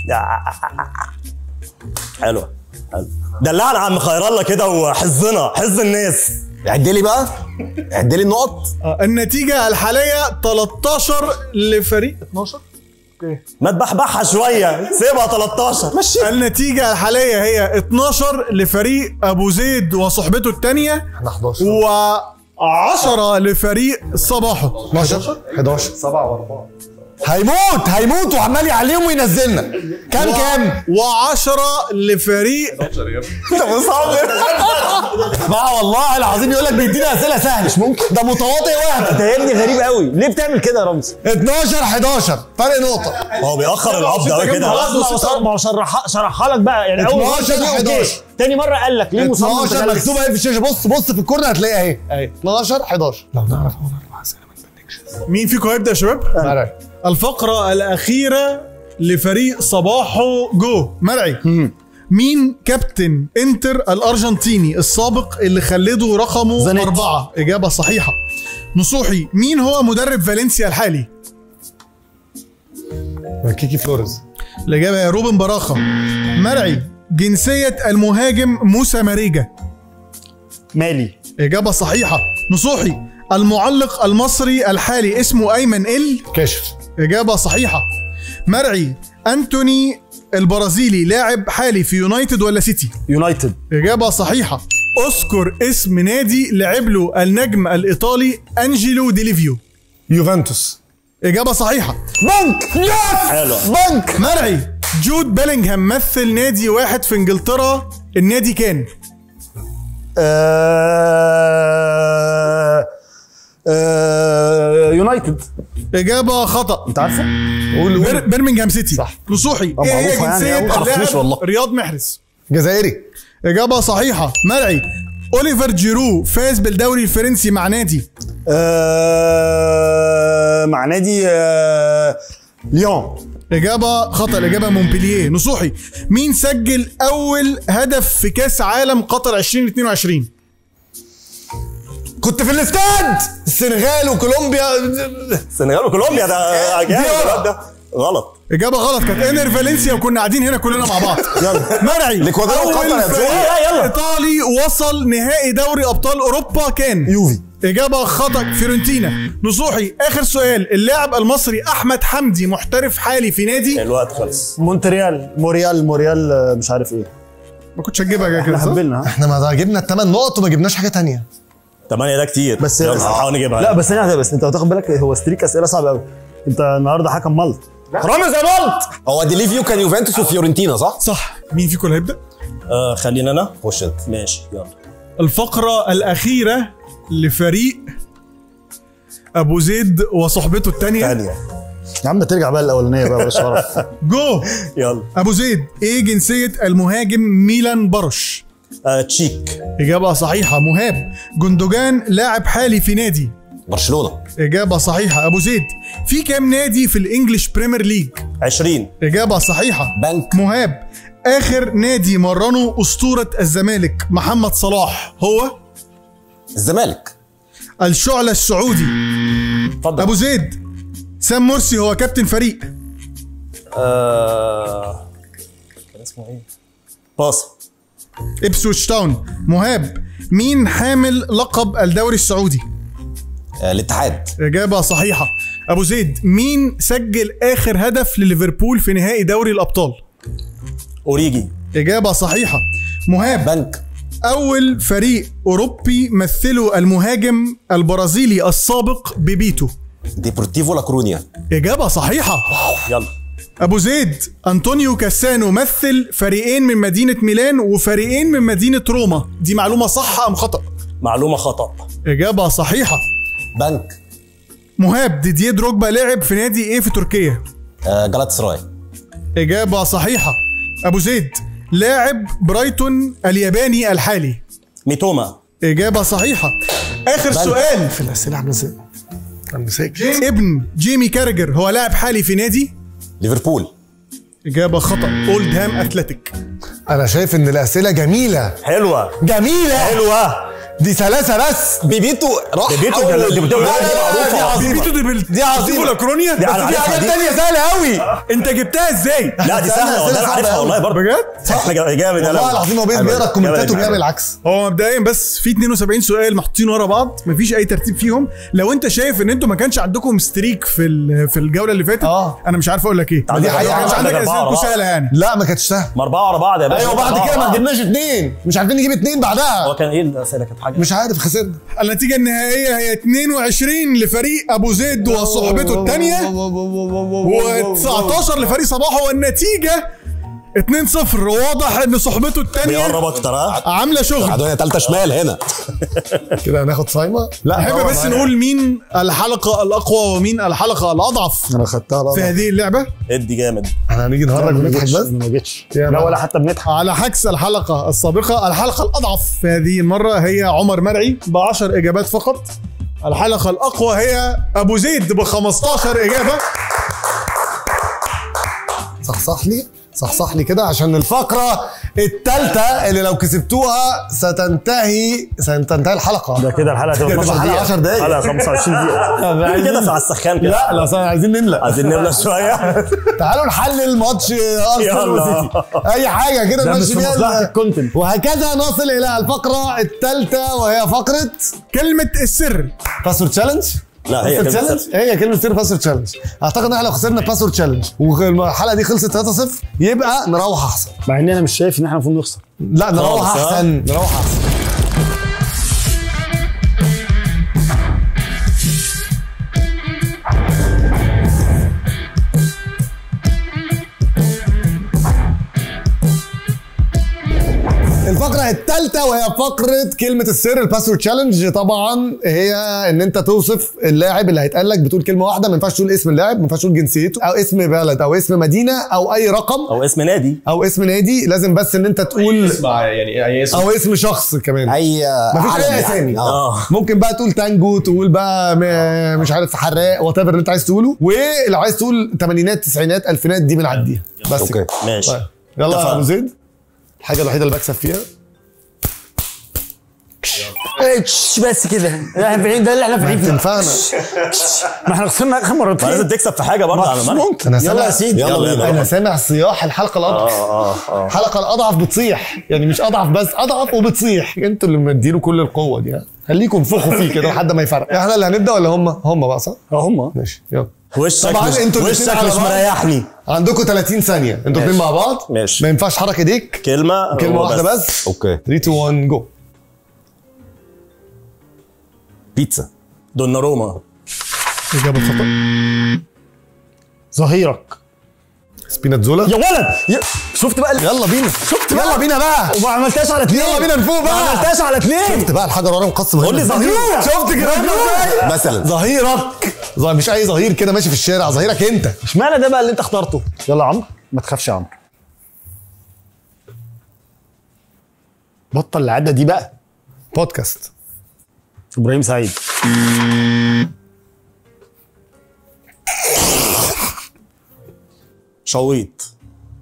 حلو حلو دلعنا عم خير الله كده وحظنا حظ الناس عد لي بقى عد لي النقط آه، النتيجة الحالية 13 لفريق 12 ما تبحبحها شويه سيبها 13 مشي النتيجة الحالية هي 12 لفريق أبو زيد وصحبته الثانية احنا 11 و 10 لفريق صباحه 12 11 7 و4 هيموت هيموت وعمال يعليهم وينزلنا كام كام؟ و10 لفريق ما والله العظيم يقول لك بيدينا اسئله سهله مش ممكن ده متواطئ واحد انت يا ابني غريب قوي ليه بتعمل كده يا رمزي؟ 12 11 فرق نقطه هو بيأخر العبد قوي كده خلاص ما هو- ما هو شرحها شرحها لك بقى يعني اول مره 12 دي أوكي. 11. تاني مره قال لك ليه مصمم 12 تغلس؟ مكتوبه اهي في الشاشه بص بص في الكورنر هتلاقيها اهي اهي 12 11 لو نعرف مين فيكم هيبدأ يا شباب؟ مرعي الفقرة الأخيرة لفريق صباحه جو مرعي مين كابتن انتر الأرجنتيني السابق اللي خلده رقمه زانيتي. أربعة إجابة صحيحة نصوحي مين هو مدرب فالنسيا الحالي؟ كيكي فلوريز الإجابة يا روبن براخة مرعي جنسية المهاجم موسى ماريجا مالي إجابة صحيحة نصوحي المعلق المصري الحالي اسمه أيمن ال كاشف إجابة صحيحة مرعي أنتوني البرازيلي لاعب حالي في يونايتد ولا سيتي يونايتد إجابة صحيحة اذكر اسم نادي لعب له النجم الإيطالي أنجيلو ديليفيو يوفنتوس إجابة صحيحة بنك يس حلو بنك مرعي جود بيلينغهام مثل نادي واحد في انجلترا النادي كان آه آه يونايتد اجابه خطا انت عارفه؟ بر... برمنجهام سيتي صح. نصوحي آه، ايه هي معروفة يعني جنسيه أوي. معرفوش اللاعب والله. رياض محرز جزائري اجابه صحيحه مرعي اوليفر جيرو فاز بالدوري الفرنسي مع نادي آه مع نادي آه ليون اجابه خطا الاجابه مونبلييه نصوحي مين سجل اول هدف في كاس عالم قطر 2022 كنت في الاستاد السنغال وكولومبيا السنغال وكولومبيا ده جامد الواد ده غلط اجابه غلط كانت انر فالنسيا وكنا قاعدين هنا كلنا مع بعض مرعي الإكوادور اول وقطر يا فريق زلمة. يلا. ايطالي وصل نهائي دوري ابطال اوروبا كان يوفي اجابه خطا فيورنتينا نصوحي اخر سؤال اللاعب المصري احمد حمدي محترف حالي في نادي الوقت خلص مونتريال موريال موريال آه، مش عارف ايه ما كنتش هتجيبها كده احنا صح؟ هبلنا ها؟ احنا ما جبنا الثمان نقط وما جبناش حاجه تانية ثمانية ده كتير بس- يلا هنحاول نجيبها لا بس ثانية واحدة بس انت هتاخد بالك هو ستريك اسئله صعبه قوي انت النهارده حكم ملط رامز يا مالت هو ديليفيو كان يوفنتوس وفيورنتينا صح؟ صح مين فيكم اللي هيبدا؟ آه خلينا انا خش انت ماشي يلا الفقره الاخيره لفريق ابو زيد وصحبته الثانيه ثانية يا عم ترجع بقى الاولانيه بقى بلاش شرف جو يلا ابو زيد ايه جنسيه المهاجم ميلان بروش آه تشيك اجابه صحيحه مهاب جندوجان لاعب حالي في نادي برشلونه اجابه صحيحه ابو زيد في كام نادي في الانجليش بريمير ليج 20 اجابه صحيحه بنك مهاب اخر نادي مرنه اسطوره الزمالك محمد صلاح هو الزمالك الشعلة السعودي اتفضل ابو زيد سام مرسي هو كابتن فريق آه كان اسمه ايه؟ باص ابسويتش تاون مهاب مين حامل لقب الدوري السعودي آه، الاتحاد اجابه صحيحه ابو زيد مين سجل اخر هدف لليفربول في نهائي دوري الابطال اوريجي اجابه صحيحه مهاب بنك اول فريق اوروبي مثله المهاجم البرازيلي السابق بيبيتو ديبورتيفو لاكرونيا اجابه صحيحه يلا ابو زيد انطونيو كاسانو مثل فريقين من مدينه ميلان وفريقين من مدينه روما دي معلومه صح ام خطا معلومة خطأ اجابه صحيحه بنك مهاب ديديه دروجبا لعب في نادي ايه في تركيا آه، جلات سراي اجابه صحيحه ابو زيد لاعب برايتون الياباني الحالي ميتوما اجابه صحيحه اخر سؤال في الاسئله عامله ازاي؟ انا مساك ابن جيمي كارجر هو لاعب حالي في نادي ليفربول اجابه خطا اولد هام اثلتيك انا شايف ان الاسئله جميله حلوة جميله حلوة دي ثلاثه بس بيبيتو راح بيبيتو أول- ده- دي- دي- دي- لا، لا، لا، معروفة. دي عظيمة. بيتو دي بال- دي عظيمة. بيتو لاكرونيا دي بس على دي عارفها حاجات دي. تانية سهله قوي انت جبتها ازاي لا دي سهلة والله انا عارفها والله برضه بجد احنا جا- جامد والله العظيم هو بيقرا جامد. الكومنتات جامد. وبيعمل العكس هو مبدئيا بس في 72 سؤال محطوطين ورا بعض مفيش اي ترتيب فيهم لو انت شايف ان انتوا ما كانش عندكم ستريك في ال- في الجوله اللي فاتت آه. انا مش عارف اقول لك ايه عندك ما أربعة، كانش عندك عندك أربعة اسئله ورا بعض. سهله يعني لا ما كانتش سهله ما أربعة ورا بعض يا باشا ايوه بعد أربعة كده ورا ما بعض. جبناش اثنين مش عارفين نجيب اثنين بعدها هو كان ايه الأسئلة كانت حاجة مش عارف خسرنا النتيجه النهائيه هي 22 لفريق ابو زيد وصحبته الثانيه و19 لفريق صباح والنتيجه 2-0 واضح ان صحبته الثانيه بيقرب أكتر ها عامله شغل عدوية تالتة شمال هنا كده هناخد صايمه لا احب طبعاً بس معايا. نقول مين الحلقه الاقوى ومين الحلقه الاضعف انا خدتها في لا هذه اللعبه ادي جامد احنا هنيجي نهرج ونضحك بس ما جيتش يا لا بقى. ولا حتى بنضحك على عكس الحلقة السابقة الحلقة الأضعف في هذه المرة هي عمر مرعي ب 10 إجابات فقط الحلقة الأقوى هي أبو زيد ب 15 إجابة صحصح لي صحصح لي كده عشان الفقره الثالثه اللي لو كسبتوها ستنتهي ستنتهي الحلقه ده كده الحلقه هتبقى كده 12 الحلقة دقيقه 10 دقايق. حلقه 25 دقيقه كده على السخان كده لا لا أصل عايزين نملى عايزين نملى شوية تعالوا نحلل ماتش ارسنال يلا. وسيتي اي حاجه كده ده مش نمشي في بيها مصلحه ال- الكونتنت وهكذا نصل الى الفقره الثالثه وهي فقره كلمة السر باسورد تشالنج لا هي باسورد كده تشالنج هي كلمه سر باسورد تشالنج اعتقد ان احنا لو خسرنا باسورد تشالنج والحلقه دي خلصت 3-0 يبقى نروح احسن مع ان انا مش شايف ان احنا المفروض نخسر لا نروح خالص، ها؟ احسن نروح احسن الثالثه وهي فقره كلمه السر الباسورد تشالنج طبعا هي ان انت توصف اللاعب اللي هيتقال لك بتقول كلمه واحده ما ينفعش تقول اسم اللاعب ما ينفعش تقول جنسيته او اسم بلد او اسم مدينه او اي رقم او اسم نادي او اسم نادي لازم بس ان انت تقول اسمع يعني اي اسم او اسم شخص كمان اي مفيش علم اي يعني. اسامي اه ممكن بقى تقول تانجو تقول بقى م- مش عارف حراق وات اللي انت عايز تقوله ولو عايز تقول تمانينات تسعينات الفينات دي بنعديها بس اوكي. كده ماشي طيب يلا يا اتفقنا. ابو زيد الحاجه الوحيده اللي بكسب فيها إيش بس كده احنا في العيد ده اللي احنا في العيد فيه. تنفعنا ما احنا خسرنا اخر ما لازم مرتين تكسب في حاجه برضه على مش مالك ممكن انا يلا سامع يا سيدي يلا يلا بينا. انا سامع صياح الحلقه الاضعف اه اه الحلقه الاضعف بتصيح يعني مش اضعف بس اضعف وبتصيح انتوا اللي مديله كل القوه دي يعني. خليكم انفخوا فيه كده لحد ما يفرق احنا اللي هنبدا ولا هم هم بقى صح اه هم ماشي يلا وشك طبعاً مش انتوا الاتنين وشك على مش بعض. مريحني عندكم 30 ثانيه انتوا الاثنين مع بعض ماشي. ما ينفعش حركه ايديك كلمه كلمه هو واحده بس اوكي 3 2 1 جو بيتزا دوناروما اجابه خطا ظهيرك سبيناتزولا يا ولد يا- شفت بقى ال- يلا بينا شفت يلا بقى بينا بقى وما عملتهاش على اثنين يلا بينا نفوق بقى. ما عملتهاش على اثنين شفت بقى الحجر ورا مقسم قول لي ظهيرة. شفت كده ازاي مثلا ظهيرك ظهير مش اي ظهير كده ماشي في الشارع ظهيرك انت اشمعنى ده بقى اللي انت اخترته يلا يا عمرو ما تخافش يا عمرو بطل العاده دي بقى بودكاست ابراهيم سعيد شويط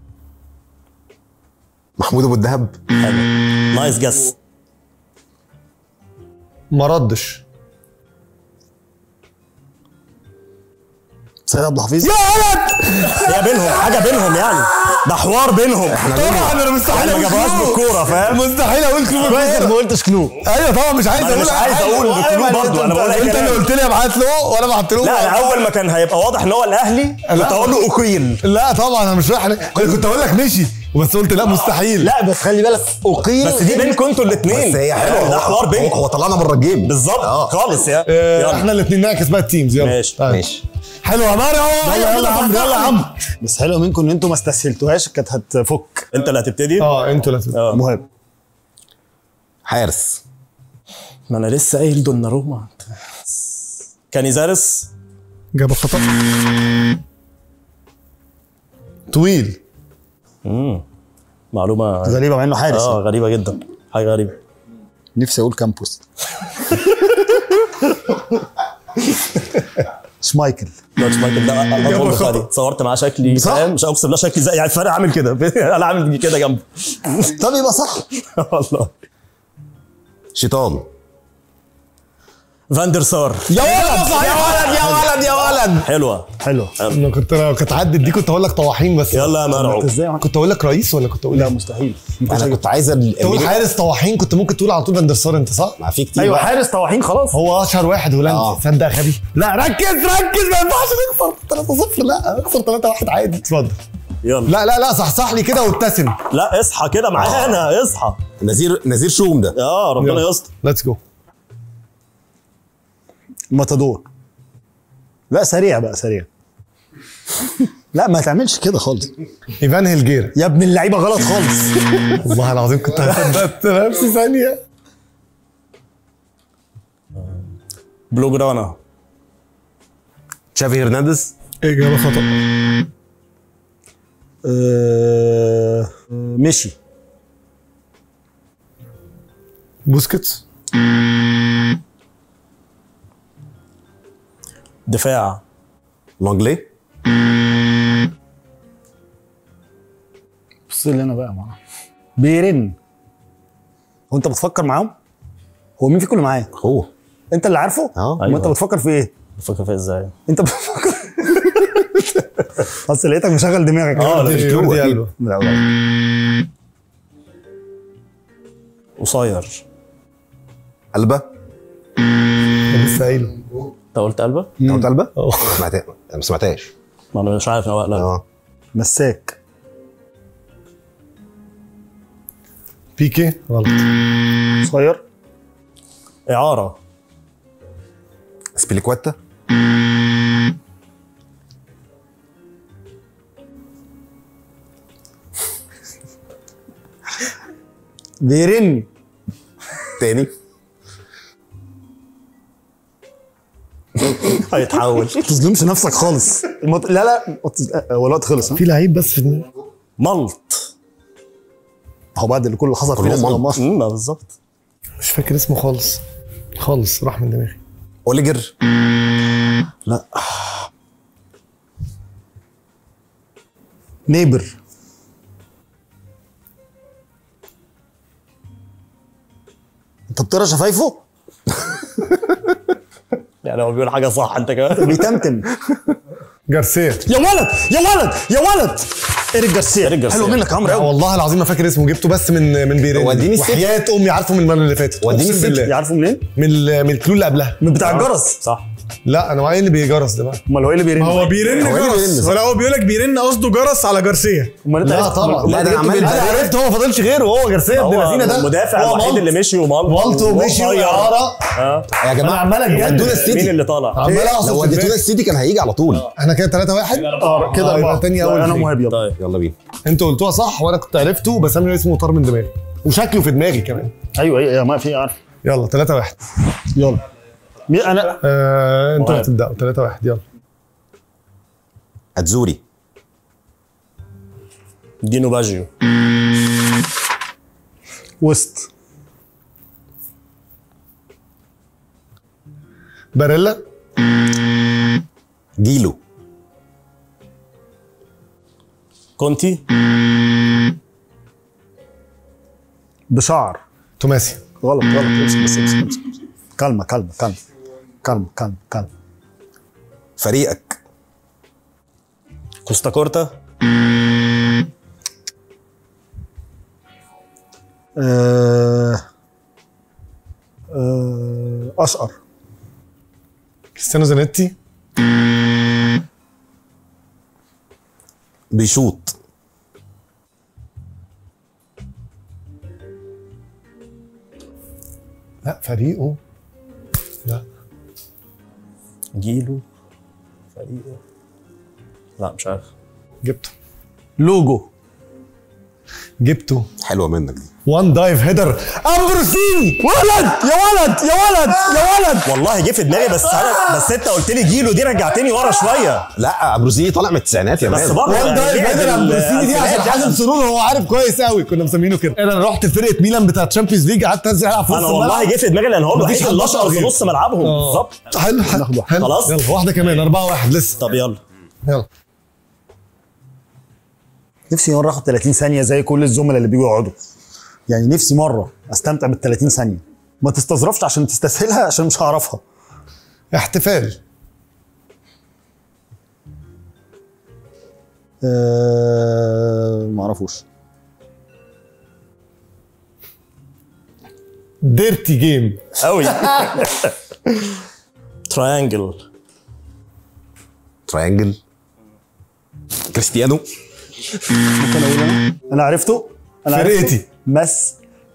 محمود ابو الدهب حلو نايس جس ما ردش سيد عبد الحفيظ هي بينهم حاجه بينهم يعني ده حوار بينهم طبعا انا مستحيل ما جابوهاش بالكوره فاهم مستحيل اقول كلمه كويس ما قلتش كلو ايوه طبعا مش عايز انا اقول مش عايز حاجة. اقول أيوة، بكلو ما برضه، أنت- أنا بقول أي انت اللي كلام. قلت لي ابعت له وانا بعت له لا انا اول ما كان هيبقى واضح ان هو الاهلي كنت اقول له اقيل لا طبعا انا مش رايح كنت اقول لك مشي بس قلت لا مستحيل لا بس خلي بالك اقيل بس دي بينكم انتوا الاثنين بس هي حلوه ده حوار هو, بينكم هو طلعنا بره الجيم بالظبط آه. خالص يا آه، يلا. احنا الاثنين نعكس بقى التيمز يلا ماشي. طيب. ماشي حلو يا ماريو يلا يلا يا عمرو يلا يا عمرو بس حلو منكم ان انتوا ما استسهلتوهاش كانت هتفك انت اللي هتبتدي اه انتوا لازم اه مهم حارس ما انا لسه قايل دوناروما كانيزارس اجابه خطا طويل معلومه غريبه مع انه حارس اه غريبه جدا حاجه غريبه نفسي اقول كامبوس شمايكل ماتش مايكل ده اطول بخاري صورت معاه شكلي صح؟ فاهم مش اقسم بالله شكلي زي يعني الفرق عامل كده انا عامل كده جنبه طب يبقى صح والله شيطان فاندر سار يا ولد يا ولد يا ولد يا ولد حلوه حلو انا كنت لو كنت عدت دي كنت اقول لك طواحين بس يلا يا مرعو ازاي يا عم؟ كنت اقول لك رئيس ولا كنت اقول لا إيه؟ مستحيل انا كنت عايز ال- تقول الميلي- حارس طواحين كنت ممكن تقول على طول فاندر سار انت صح؟ ما في كتير ايوه بقى. حارس طواحين خلاص هو اشهر واحد هولندي آه. تصدق يا غبي لا ركز ركز ما ينفعش نخسر 3-0 لا اخسر 3-1 عادي اتفضل يلا لا لا لا صحصح لي كده وابتسم لا اصحى كده معانا اصحى نذير نذير شوم ده اه ربنا يستر ليتس جو ماتادور لا سريع بقى سريع لا ما تعملش كده خالص ايفان هيلجير يا ابن اللعيبه غلط خالص والله العظيم كنت هصدقت نفسي ثانيه بلوجرانا تشافي هرنانديز اجابه خطا آه، مشي بوسكيتس دفاع لونجلي بص لي انا بقى معاه بيرن هو انت بتفكر معاهم؟ هو مين فيكم اللي معاه؟ هو انت اللي عارفه؟ اه ما انت بتفكر في ايه؟ بفكر فيها ازاي انت بتفكر اصل لقيتك مشغل دماغك اه لا جوردي ألبا لا لا. قصير قلبه لسه قايله انت قلت قلبه؟ انت قلت قلبه؟ سمعتها ما سمعتهاش ما انا مش عارف لا لا اه مساك بيكي غلط قصير اعاره سبيليكواتا بيرن تاني هيتحول ما تظلمش نفسك خالص المط... لا لا ما تز- هو الوقت خلص ها؟ في لعيب بس في دماغي ملط هو بعد اللي كل اللي حصل في كلهم ناس ملط. مصر امم بالظبط مش فاكر اسمه خالص خالص راح من دماغي اوليجر لا نيبر انت بتقرا شفايفه؟ يعني هو بيقول حاجه صح انت كمان بيتمتم جارسيا يا ولد يا ولد يا ولد ايريك جارسيا إيريك جارسيا. حلو منك يا عمرو لا قوي والله العظيم ما فاكر اسمه جبته بس من من بيرين وديني السيتي. وحياة امي عارفه من المره اللي فاتت وديني أقسم السيتي. بالله. يعرفوا منين؟ من ال- من الكلو اللي قبلها من بتاع الجرس صح لا انا معايا اللي بيجرس ده بقى امال هو ايه اللي بيرن؟ ما هو بيرن هو إيه اللي جرس بيرن؟ ولا هو بيقول لك بيرن قصده جرس على جارسيا امال انت لا عرفت- طبعا لا، ده أنا عمال- انا عرفت هو ما فاضلش غيره هو جارسيا ابن هو اللذينه ده المدافع هو الوحيد مالت. اللي مشي ومالت مالتو مشي وإعارة اه يا جماعه عمال أتجنن. ودونا مين السيتي اللي طالع؟ عمال اقصد لو في وديتونا دماغي. السيتي كان هيجي على طول احنا كده 3 1 اه كده يبقى أربعة. تاني اول انا شيء. مهاب يلا طيب يلا بينا انتوا قلتوها صح وانا كنت عرفته بس انا اسمه طار من دماغي وشكله في دماغي كمان ايوه ايوه يا ما في عارف يلا 3 1 يلا مين انا آه انتوا طيب. هتبداوا 3 1 يلا اتزوري دينو باجيو وسط باريلا جيلو كونتي بشعر توماسي غلط غلط امسك بس امسك امسك كلمة كلمة كلمة كلمة كلمة كلمة فريقك كوستا كورتا آه آه اشقر كريستيانو زانيتي بيشوط لا فريقه لا جيلو فريقه لا مش عارف جبته لوجو جبته حلوه منك دي وان دايف هيدر امبروسيني ولد يا ولد يا ولد يا ولد والله جه في دماغي بس انا بس انت قلت لي جيلو دي رجعتني ورا شويه لا ابروزيني طالع من التسعينات يا بس مان برضه وان يعني دايف لعب هيدر امبروسيني دي عشان الألفينات حازم يعني. سرور هو عارف كويس قوي كنا مسمينه كده انا رحت فرقه ميلان بتاع تشامبيونز ليج قعدت انزل العب في انا نص والله الملعب. جه في دماغي لان هو مفيش الوحيد اللي 11 اشهر في غيره. نص ملعبهم بالظبط حلو حلو حلو خلاص؟ يلا واحده كمان 4 1 لسه طب يلا يلا نفسي مره اخد 30 ثانيه زي كل الزملاء اللي بيجوا يقعدوا يعني نفسي مره استمتع بال 30 ثانيه ما تستظرفش عشان تستسهلها عشان مش هعرفها احتفال أه ما اعرفوش ديرتي جيم قوي تراينجل تراينجل كريستيانو ممكن اقول انا انا عرفته انا عرفته. فرقتي. مس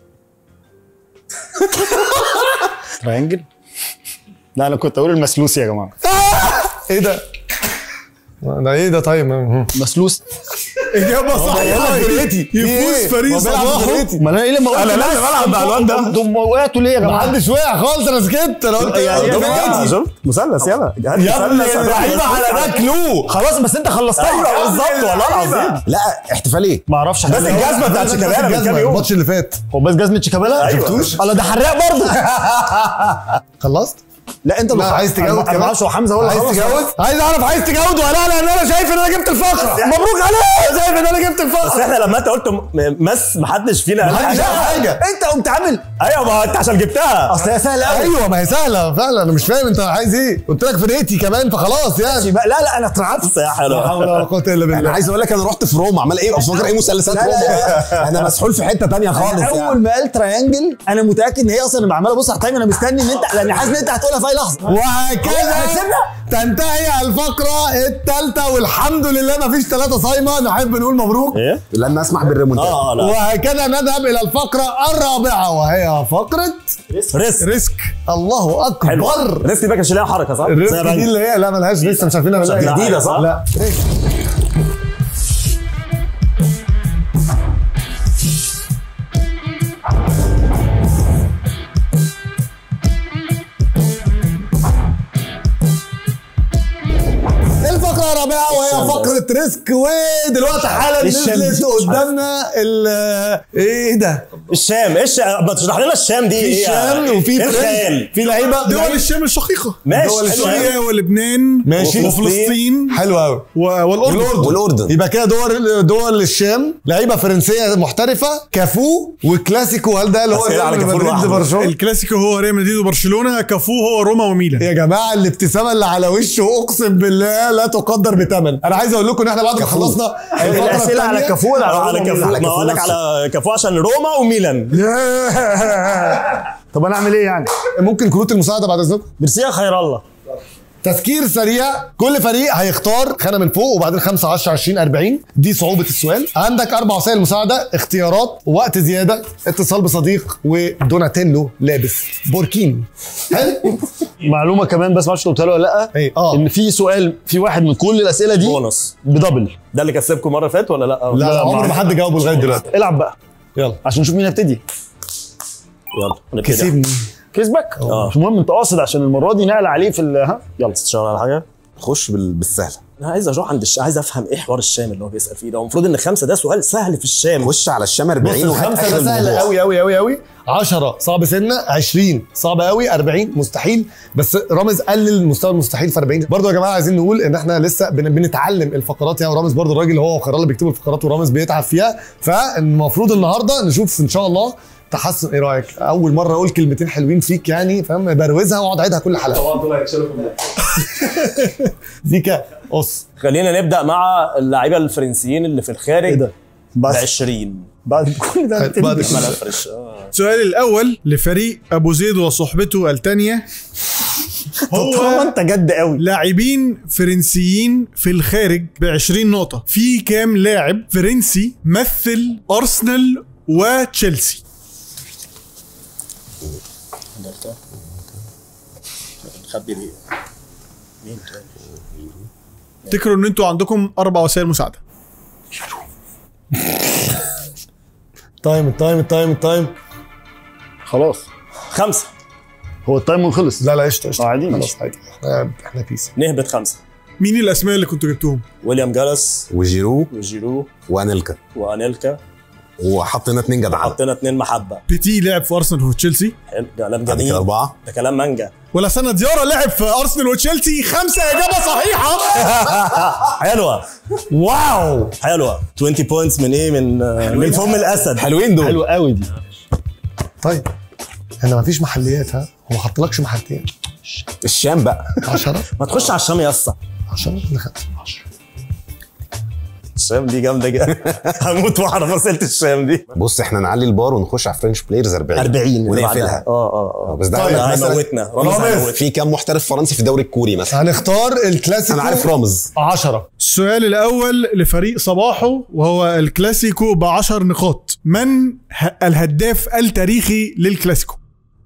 ترينجل لا انا كنت اقول المسلوس يا جماعه ايه ده؟ ده ايه ده طيب مم. مسلوس اجابه صح فرقتي يفوز فريق صباحه ما انا ايه لما قلت أنا لا اللي بلعب مع الواد ده. انتم وقعتوا ليه يا ما جماعه؟ حدش وقع خالص انا سكت انا قلت يعني ده يا فرقتي. شفت مثلث يلا يا ابني اللعيبه على ده كلو خلاص بس انت خلصتها ايوه بالظبط والله العظيم لا احتفال ايه ما اعرفش بس الجزمه بتاعت شيكابالا من كام يوم الماتش اللي فات هو بس جزمه شيكابالا أيوة. شفتوش؟ الله ده حراق برضه خلصت؟ لا انت لا اللي عايز تجاوب انا ما كمان؟ اعرفش هو حمزه ولا عايز خلص. تجاوز؟ عايز اعرف عايز تجاوز ولا لا لان انا شايف ان انا جبت الفقره مبروك عليك شايف ان انا جبت بس الفقره احنا لما انت قلت م- مس محدش فينا قال محدش حاجه قال حاجه انت قمت عامل ايوه ما هو انت عشان جبتها اصل هي سهله قوي ايوه ما هي سهله فعلا انا مش فاهم انت عايز ايه قلت لك فرقتي كمان فخلاص يعني لا لا انا اترعبت بس يا لا حلو حول ولا قوه الا انا بالله عايز اقول لك انا رحت في روما عمال ايه افكر ايه مثلثات لا، لا، روما انا مسحول في حته تانية خالص اول يعني ما قال تريانجل انا متاكد ان هي اصلا لما عماله ابص على التايم انا مستني ان انت لان حاسس ان انت هتقولها في اي لحظه وهكذا هكسبنا؟ تنتهي الفقره الثالثه والحمد لله ما فيش ثلاثه صايمه نحب نقول مبروك ايه؟ لن اسمح بالريمونتادا اه لا وهكذا نذهب الى الفقره الرابعه وهي فقره ريسك ريسك الله حلو اكبر ريسك دي ما كانش ليها حركه صح؟ الريسك زي دي بنك. اللي هي لا ملهاش لسه مش عارفين نعملها إيه. جديدة صح؟ لا الرابعه وهي الشام ده. فقره ريسك ودلوقتي حالا الشام دي. نزلت قدامنا ال ايه ده؟ الشام ايه الشام ما تشرح لنا الشام دي في ايه الشام وفي إيه فرنسا الخيال في لعيبه دول الشام الشقيقه ماشي دول حلو سوريا أوي. ولبنان ماشي. وفلسطين حلو قوي و- والاردن والاردن يبقى كده دول دول الشام لعيبه فرنسيه محترفه كافو وكلاسيكو هل ده اللي هو أسئلة على ريال كافو مدريد لوحده. برشلونه الكلاسيكو هو ريال مدريد وبرشلونه كافو هو روما وميلان يا جماعه الابتسامه اللي على وشه اقسم بالله لا تقدر بثمن انا عايز اقول لكم ان احنا بعد ما خلصنا الفقرة الاسئله على التانية- كافو ولا آه، على على روما كافو ولا ما اقول لك على كافو عشان روما وميلان طب انا اعمل ايه يعني؟ ممكن كروت المساعده بعد اذنكم ميرسي يا خير الله تفكير سريع كل فريق هيختار خانه من فوق وبعدين 5 10 20 40 دي صعوبه السؤال عندك اربع وسائل مساعده اختيارات وقت زياده اتصال بصديق ودوناتيلو لابس بوركيني حلو معلومه كمان بس ما اعرفش قلتها له ولا لا ايه اه ان في سؤال في واحد من كل الاسئله دي بونص بدبل ده اللي كسبكم مره فاتت ولا لا؟ لا لا عمر ما حد جاوبه لغايه دلوقتي العب بقى يلا عشان نشوف مين هيبتدي يلا هنبتدي كسبني كسبك آه. مش مهم انت قاصد عشان المره دي نقل عليه في ال- ها يلا تشتغل على حاجه خش بال- بالسهل انا عايز اروح عند الش... عايز افهم ايه حوار الشام اللي هو بيسال فيه ده هو المفروض ان خمسه ده سؤال سهل في الشام خش على الشام بص 40 وهات الخمسه اخر ده سهل الموضوع. قوي قوي قوي قوي 10 صعب سنه 20 صعب قوي 40 مستحيل بس رامز قلل مستوى المستحيل في 40 برضه يا جماعه عايزين نقول ان احنا لسه بن- بنتعلم الفقرات يعني ورامز برضه الراجل هو وخير اللي بيكتبوا الفقرات ورامز بيتعب فيها فالمفروض النهارده نشوف ان شاء الله تحسن ايه رايك اول مره اقول كلمتين حلوين فيك يعني فاهم بروزها واقعد اعيدها كل حلقه طبعا طول زيكا قص خلينا نبدا مع اللعيبه الفرنسيين اللي في الخارج ايه ده؟ ب بعد 20 بعد كل ده هنبتدي بعد بال- كل- ما نفرش آه. السؤال الاول لفريق ابو زيد وصحبته التانية طالما هو انت جد قوي لاعبين فرنسيين في الخارج ب 20 نقطة في كام لاعب فرنسي مثل أرسنال وتشيلسي نخبي ليه مين تاني افتكروا ان انتوا عندكم اربع وسائل مساعدة تايم التايم التايم التايم خلاص خمسه هو التايم خلص لا لا قشطه قشطه آه، عادي، خلاص ماشي. عادي احنا احنا بيس نهبط خمسه مين الاسماء اللي كنتوا جبتوهم ويليام جالس وجيرو وجيرو وانيلكا وانيلكا وحطينا اتنين جدعان حطينا اتنين محبه بيتي لعب في ارسنال وتشيلسي حلو كلام بعد جميل كده اربعه ده كلام مانجا ولا سنة ديارة لعب في ارسنال وتشيلسي خمسة اجابة صحيحة حلوه واو حلوه 20 بوينتس من ايه من آه، من فم الاسد حلوين دول حلو قوي دي طيب انا ما فيش محليات ها هو ما حطلكش محلتين الشام بقى 10 ما تخش على الشام يا اسطى 10 ولا 5 الشام دي جامده جدا هموت واعرف اسئله الشام دي بص احنا نعلي البار ونخش على فرنش بلايرز 40 40 اللي ونقفلها بعدها. اه اه اه بس ده طيب، هيقول لك مثلا هيموتنا رامز رامز. هيموتنا في كام محترف فرنسي في الدوري الكوري مثلا هنختار الكلاسيكو انا عارف رامز 10 السؤال الاول لفريق صباحو وهو الكلاسيكو ب 10 نقاط من ه- الهداف التاريخي للكلاسيكو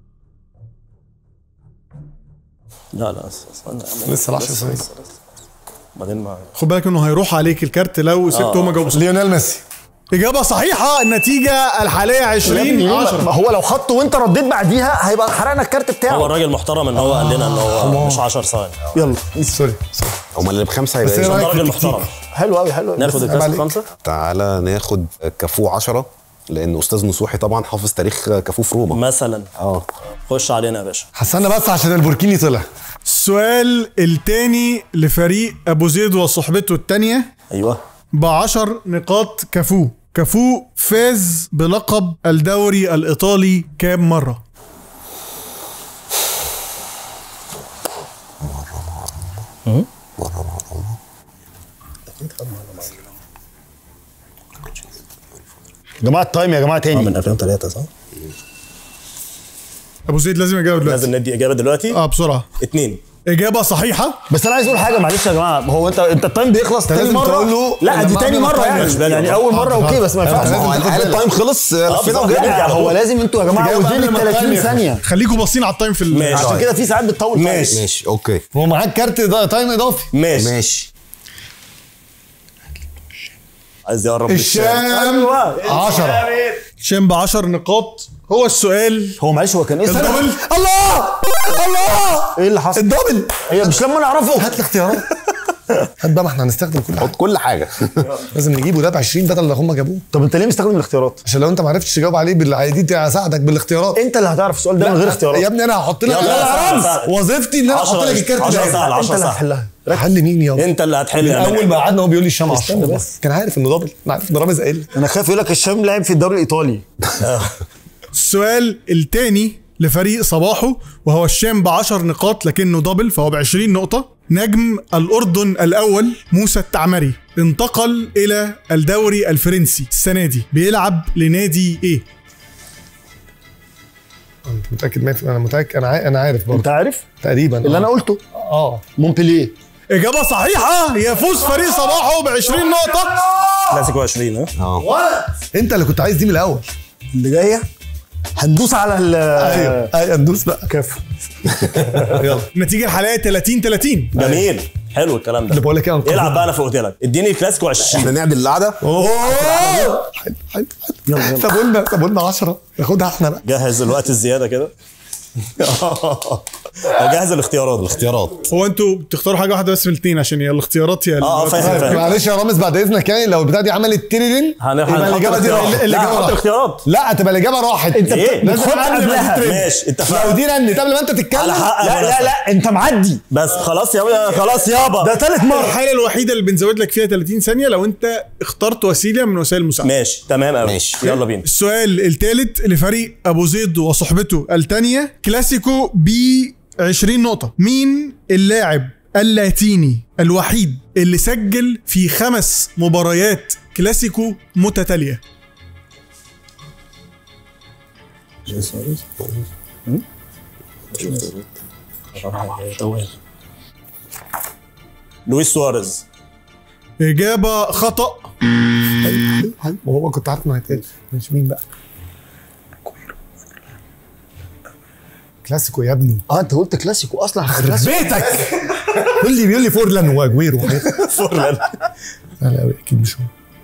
لا لا استنى لسه 10 ثواني بعدين ما خد بالك انه هيروح عليك الكارت لو سبته ما جاوبش ليونيل ميسي اجابه صحيحه النتيجه الحاليه 20 ما 10 هو لو حطه وانت رديت بعديها هيبقى حرقنا الكارت هو بتاعه الراجل محترم ان هو قال لنا ان هو مش 10 ثواني يلا سوري سوري امال اللي بخمسه بس هيبقى إيه ايه رأيك؟ ده راجل في التكتيك. محترم حلو قوي حلو قوي ناخد عيب الكاس عليك. خمسه تعالى ناخد كافو 10 لان استاذ نصوحي طبعا حافظ تاريخ كافو في روما مثلا اه خش علينا يا باشا هستنى بس عشان البوركيني طلع السؤال الثاني لفريق ابو زيد وصحبته الثانيه ايوه ب 10 نقاط كافو كافو فاز بلقب الدوري الايطالي كام مره يا جماعه التايم يا جماعه تاني من 2003 صح؟ ابو زيد لازم يجاوب دلوقتي لازم ندي اجابه دلوقتي اه بسرعه اتنين اجابه صحيحه بس انا عايز اقول حاجه معلش يا جماعه هو انت انت التايم بيخلص تاني لازم مره تقول له لا دي لما تاني قبل ما مره التايم يعني يشبه. يعني اول مره آه، اوكي بس ما أيوة، ينفعش لازم هو تاخد قال بالك. التايم خلص لفينا بالظبط. وجبنا نرجع لا، هو لازم انتوا يا جماعه إجابة قلت لي قبل ما ال 30 التايم ثانيه خليكم باصين على التايم في ال- ماشي. عشان كده في ساعات بتطول تايم. ماشي. ماشي اوكي هو معاك كارت ده تايم اضافي ماشي ماشي عايز يقرب الشام 10 شام ب 10 نقاط هو السؤال هو معلش هو كان ايه الدبل الله الله ايه اللي حصل؟ الدبل هي مش لما نعرفه هات لي اختيارات هات بقى ما احنا هنستخدم كل حاجه حط كل حاجه لازم نجيبه ده ب 20 بدل اللي هم جابوه طب انت ليه مستخدم الاختيارات عشان لو انت ما عرفتش تجاوب عليه بالعادي دي هساعدك بالاختيارات انت اللي هتعرف السؤال ده من غير اختيارات يا ابني انا هحط لك يلا، لا، سهل، لا، سهل. وظيفتي ان انا احط 10 لك الكارت 10 ده سهل انت 10 اللي سهل هتحلها حل مين يابا انت اللي هتحل من يا اول مان. ما قعدنا هو بيقول لي الشام 10 استنى بس. كان عارف انه دبل انا عارف ان رامز قايل انا خايف يقول لك الشام لعب في الدوري الايطالي السؤال الثاني لفريق صباحه وهو الشام ب 10 نقاط لكنه دبل فهو ب 20 نقطة نجم الأردن الأول موسى التعمري انتقل إلى الدوري الفرنسي السنة دي بيلعب لنادي إيه؟ انت متاكد 100% انا متاكد انا عا- انا عارف انت برضه عارف تقريبا اللي انا قلته اه مونبلييه إجابة صحيحة يفوز فريق صباحه ب 20 نقطة كلاسيكو 20 ها انت اللي كنت عايز دي من الاول اللي جايه هندوس على ال ايوه ايوه ندوس بقى كف يلا النتيجة الحالية 30 30 جميل حلو الكلام اللي ده بقول لك ايه أنقذ. العب بقى انا فوقت لك اديني كلاسيكو 20 احنا نعدل القعده اوه حلو حلو حلو سابوا لنا سابوا لنا 10 ناخدها احنا بقى جهز الوقت الزياده كده جهز الاختيارات اختيارات هو انتوا بتختاروا حاجة واحدة بس من الاثنين عشان هي الاختيارات هي اه اه فاهم طيب، فاهم معلش يا رامز بعد اذنك يعني لو البتاع دي عملت تيرين هن- يبقى هنحط الاجابه دي الاختيارات. الاجابه لا، هنحط راحت الاختيارات. لا تبقى الاجابه راحت انت إيه؟ لازم بتحط قبل ما قبلها. دي ترن. ماشي لو اتفقنا دي رنت قبل ما انت تتكلم على حق لا لا لا انت معدي بس خلاص يا خلاص يابا ده ثالث مره الحالة الوحيدة اللي بنزود لك فيها 30 ثانية لو انت اخترت وسيلة من وسائل المساعدة ماشي تمام قوي ماشي. يلا بينا السؤال الثالث لفريق ابو زيد وصحبته التانية كلاسيكو ب 20 نقطة مين اللاعب اللاتيني الوحيد اللي سجل في خمس مباريات كلاسيكو متتالية لويس سواريز إجابة خطأ حلو حلو وهو كنت عارف انه هيتقال مش مين بقى كلاسيكو يا ابني اه انت قلت كلاسيكو اصلا كلاسيكو بيتك بيقول لي بيقول لي فورلان واجويرو فورلان لا لا اكيد مش هو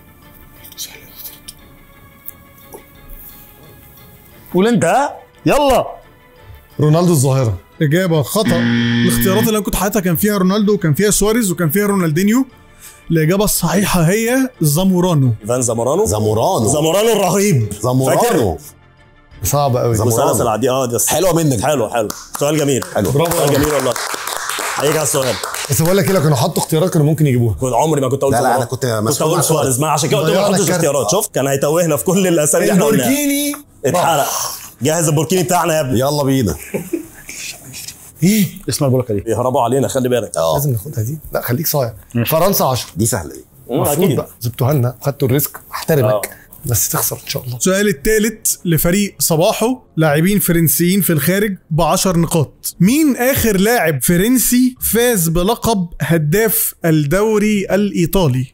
قول انت ها يلا رونالدو الظاهره إجابة خطأ الاختيارات اللي أنا كنت حاططها كان فيها رونالدو وكان فيها سواريز وكان فيها رونالدينيو الإجابة الصحيحة هي زامورانو ايفان زامورانو زامورانو زامورانو الرهيب زامورانو صعب قوي زامورانو. مثلث العدي اه ده حلوه منك حلو حلو سؤال جميل حلو. برافو. سؤال جميل والله هيجي على السؤال بس بقول لك ايه لو كانوا حطوا اختيارات كانوا ممكن يجيبوها كنت عمري ما كنت اقول لا، لا، زامورانو. أنا كنت كنت مسؤول اقول عن سواريز ما عشان كده قلت له ما ضيعنا تحطش الكارت. اختيارات شفت كان هيتوهنا في كل الاسامي اللي احنا قلناها البوركيني اتحرق جهز البوركيني بتاعنا يا ابني يلا بينا ايه اسمع البركه دي بيهربوا علينا خلي بالك اه لازم ناخدها دي لا خليك صايع فرنسا 10 دي سهله دي مم، المفروض اكيد بقى جبتوها لنا خدتوا الريسك احترمك آه. بس تخسر ان شاء الله السؤال الثالث لفريق صباحه لاعبين فرنسيين في الخارج ب 10 نقاط مين اخر لاعب فرنسي فاز بلقب هداف الدوري الايطالي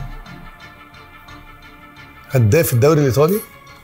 هداف الدوري الايطالي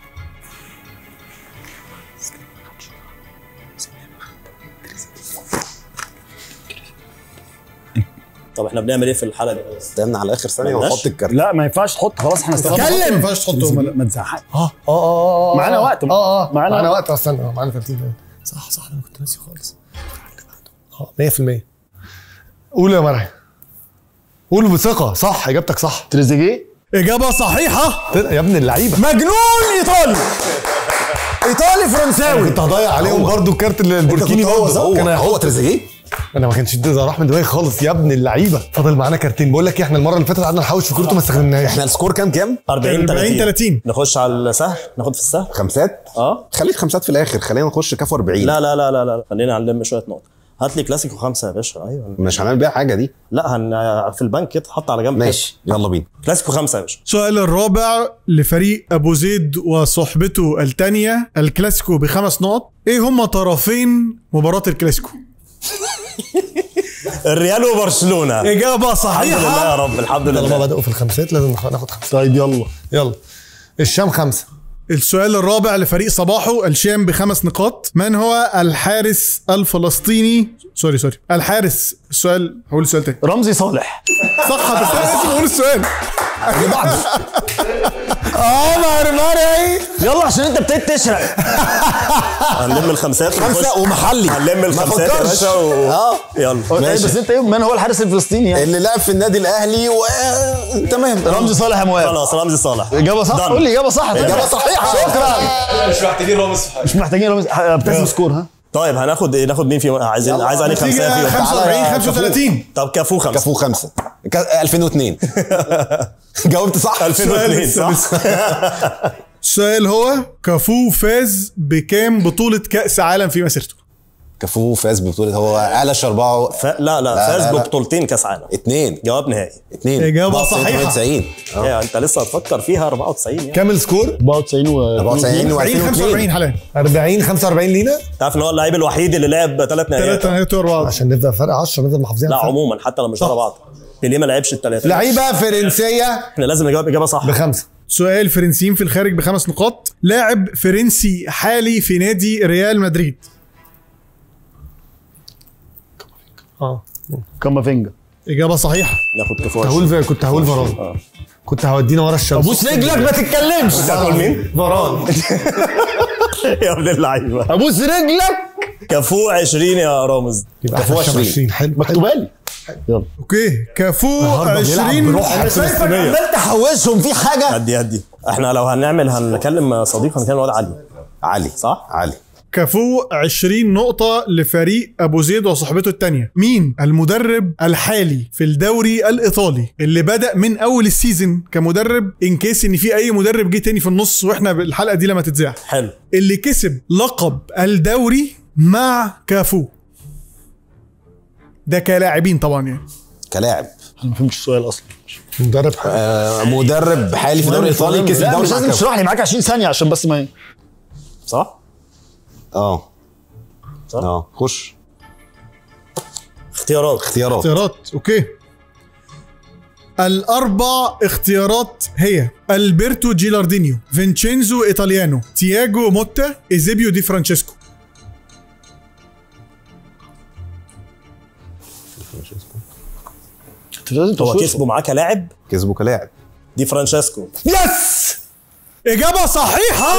طب احنا بنعمل ايه في الحلقه دي استنى على اخر ثانيه ملناش. وحط الكارت لا ما ينفعش تحط خلاص احنا استخدمنا ما ينفعش تحطه ما ما تزعق اه اه اه معانا وقت. اه اه معانا معانا وقت. وقت استنى اه معانا 30 دقيقة. صح صح انا كنت ناسي خالص اه 100% قول يا مرعي قول بثقة صح اجابتك صح تريزيجيه اجابه صحيحه طلع يا ابن اللعيبة مجنون ايطالي ايطالي فرنساوي كنت هضيع عليهم برضو كارت البوركيني هو برضو هو كان هو هيحط تريزيجيه انا ما كانش ده راح من دماغي خالص يا ابن اللعيبة فاضل معانا كارتين بقول لك ايه احنا المرة اللي فاتت قعدنا نحوش في كروت وما استخدمناهاش احنا السكور كام كام 40 40 30 30. نخش على السهل ناخد في السهل خمسات اه خليك خمسات في الاخر خلينا نخش كاف 40 لا لا لا لا لا خلينا نلم شويه نقط هات لي كلاسيكو خمسه يا باشا ايوه مش هنعمل بيها حاجه دي لا هن في البنك كده حط على جنب ماشي يلا بينا كده. كلاسيكو خمسه يا باشا السؤال الرابع لفريق ابو زيد وصحبته الثانيه الكلاسيكو بخمس نقط ايه هما طرفين مباراه الكلاسيكو الريال وبرشلونه اجابه الحمد لله يا صحيحه رب الحمد لما لله بدأوا في الخمسات لازم ناخد ناخد خمسة طيب يلا يلا الشام خمسة السؤال الرابع لفريق صباحه الشام بخمس نقاط من هو الحارس الفلسطيني سوري سوري الحارس السؤال هقول السؤال تاني رمزي صالح صح بس أنا لازم اقول السؤال اللي بعده عمر مرعي يلا عشان انت ابتديت تشرق هنلم الخمسات ونخش. خمسه ومحلي هنلم ما الخمسات يا فكرش. باشا و... اه يلا إيه، ماشي. بس انت ايه من هو الحارس الفلسطيني يعني اللي لعب في النادي الاهلي و تمام رمزي صالح يا مواب خلاص رمزي صالح اجابه صح Done. قول لي اجابه صح إجابة صحيحة. شكرا مش محتاجين رامز مش محتاجين رمزي ابتسم سكور ها طيب هناخد ايه ناخد مين فيهم عايزين عايز انهي خمسه نتيجة فيهم 45 تعالى 35 طب كفو خمسه كفو خمسه ك- 2002 جاوبت صح 2002 صح السؤال هو كافو فاز بكام بطولة كأس عالم في مسيرته؟ كفو فاز ببطوله هو قلش اربعه ف... لا لا لا، فاز لا، لا. ببطولتين كاس عالم اتنين جواب نهائي اتنين إجابة بقى صحيحة. 92 اه يا انت لسه هتفكر فيها 94 يعني كام السكور 94 و 94 40 45 و2002 حاليا 40 45 لينا تعرف ان هو اللعيب الوحيد اللي لعب ثلاث نهائيات ثلاثة نهاية ورا بعض عشان نبدا فرق 10 نفضل محافظين لا على الفرق. عموما حتى لو مش ورا بعض بيليه ما لعبش الثلاثه لعيبه فرنسيه احنا لازم نجاوب اجابه صح بخمسه سؤال فرنسيين في الخارج بخمس نقاط لاعب فرنسي حالي في نادي ريال مدريد اه كامافينجا إجابة صحيحة ناخد كفو كنت هقول كنت هقول فران كنت هودينا ورا الشمس بوس رجلك ما تتكلمش هتقول مين؟ فران يا ابن اللعيبه ابوس رجلك كفو 20 يا رامز يبقى كفو احنا 20. 20 حلو حلو مكتوبه لي يلا اوكي كافو النهارده بيلعب 20 بروح فلسطينيه عمال تحوشهم في حاجه هدي هدي احنا لو هنعمل هنكلم صديق هنكلم الواد علي علي صح؟ علي كافو 20 نقطة لفريق أبو زيد وصحبته التانية مين المدرب الحالي في الدوري الإيطالي اللي بدأ من أول السيزون كمدرب إن كيس إن في أي مدرب جه تاني في النص وإحنا الحلقة دي لما تتذاع حلو اللي كسب لقب الدوري مع كافو ده كلاعبين طبعا يعني كلاعب انا ما فهمتش السؤال اصلا مدرب حلو. آه مدرب حالي في الدوري الايطالي كسب لا الدوري مش مع لازم كفو. تشرح لي معاك 20 ثانيه عشان بس ما صح؟ اه صح؟ اه خش اختيارات اختيارات اختيارات اوكي الاربع اختيارات هي البرتو جيلاردينيو فينشينزو ايطاليانو تياجو موتا ايزيبيو دي فرانشيسكو انت لازم هو تشوف. كسبه معاه كلاعب كسبه كلاعب دي فرانشيسكو يس اجابه صحيحه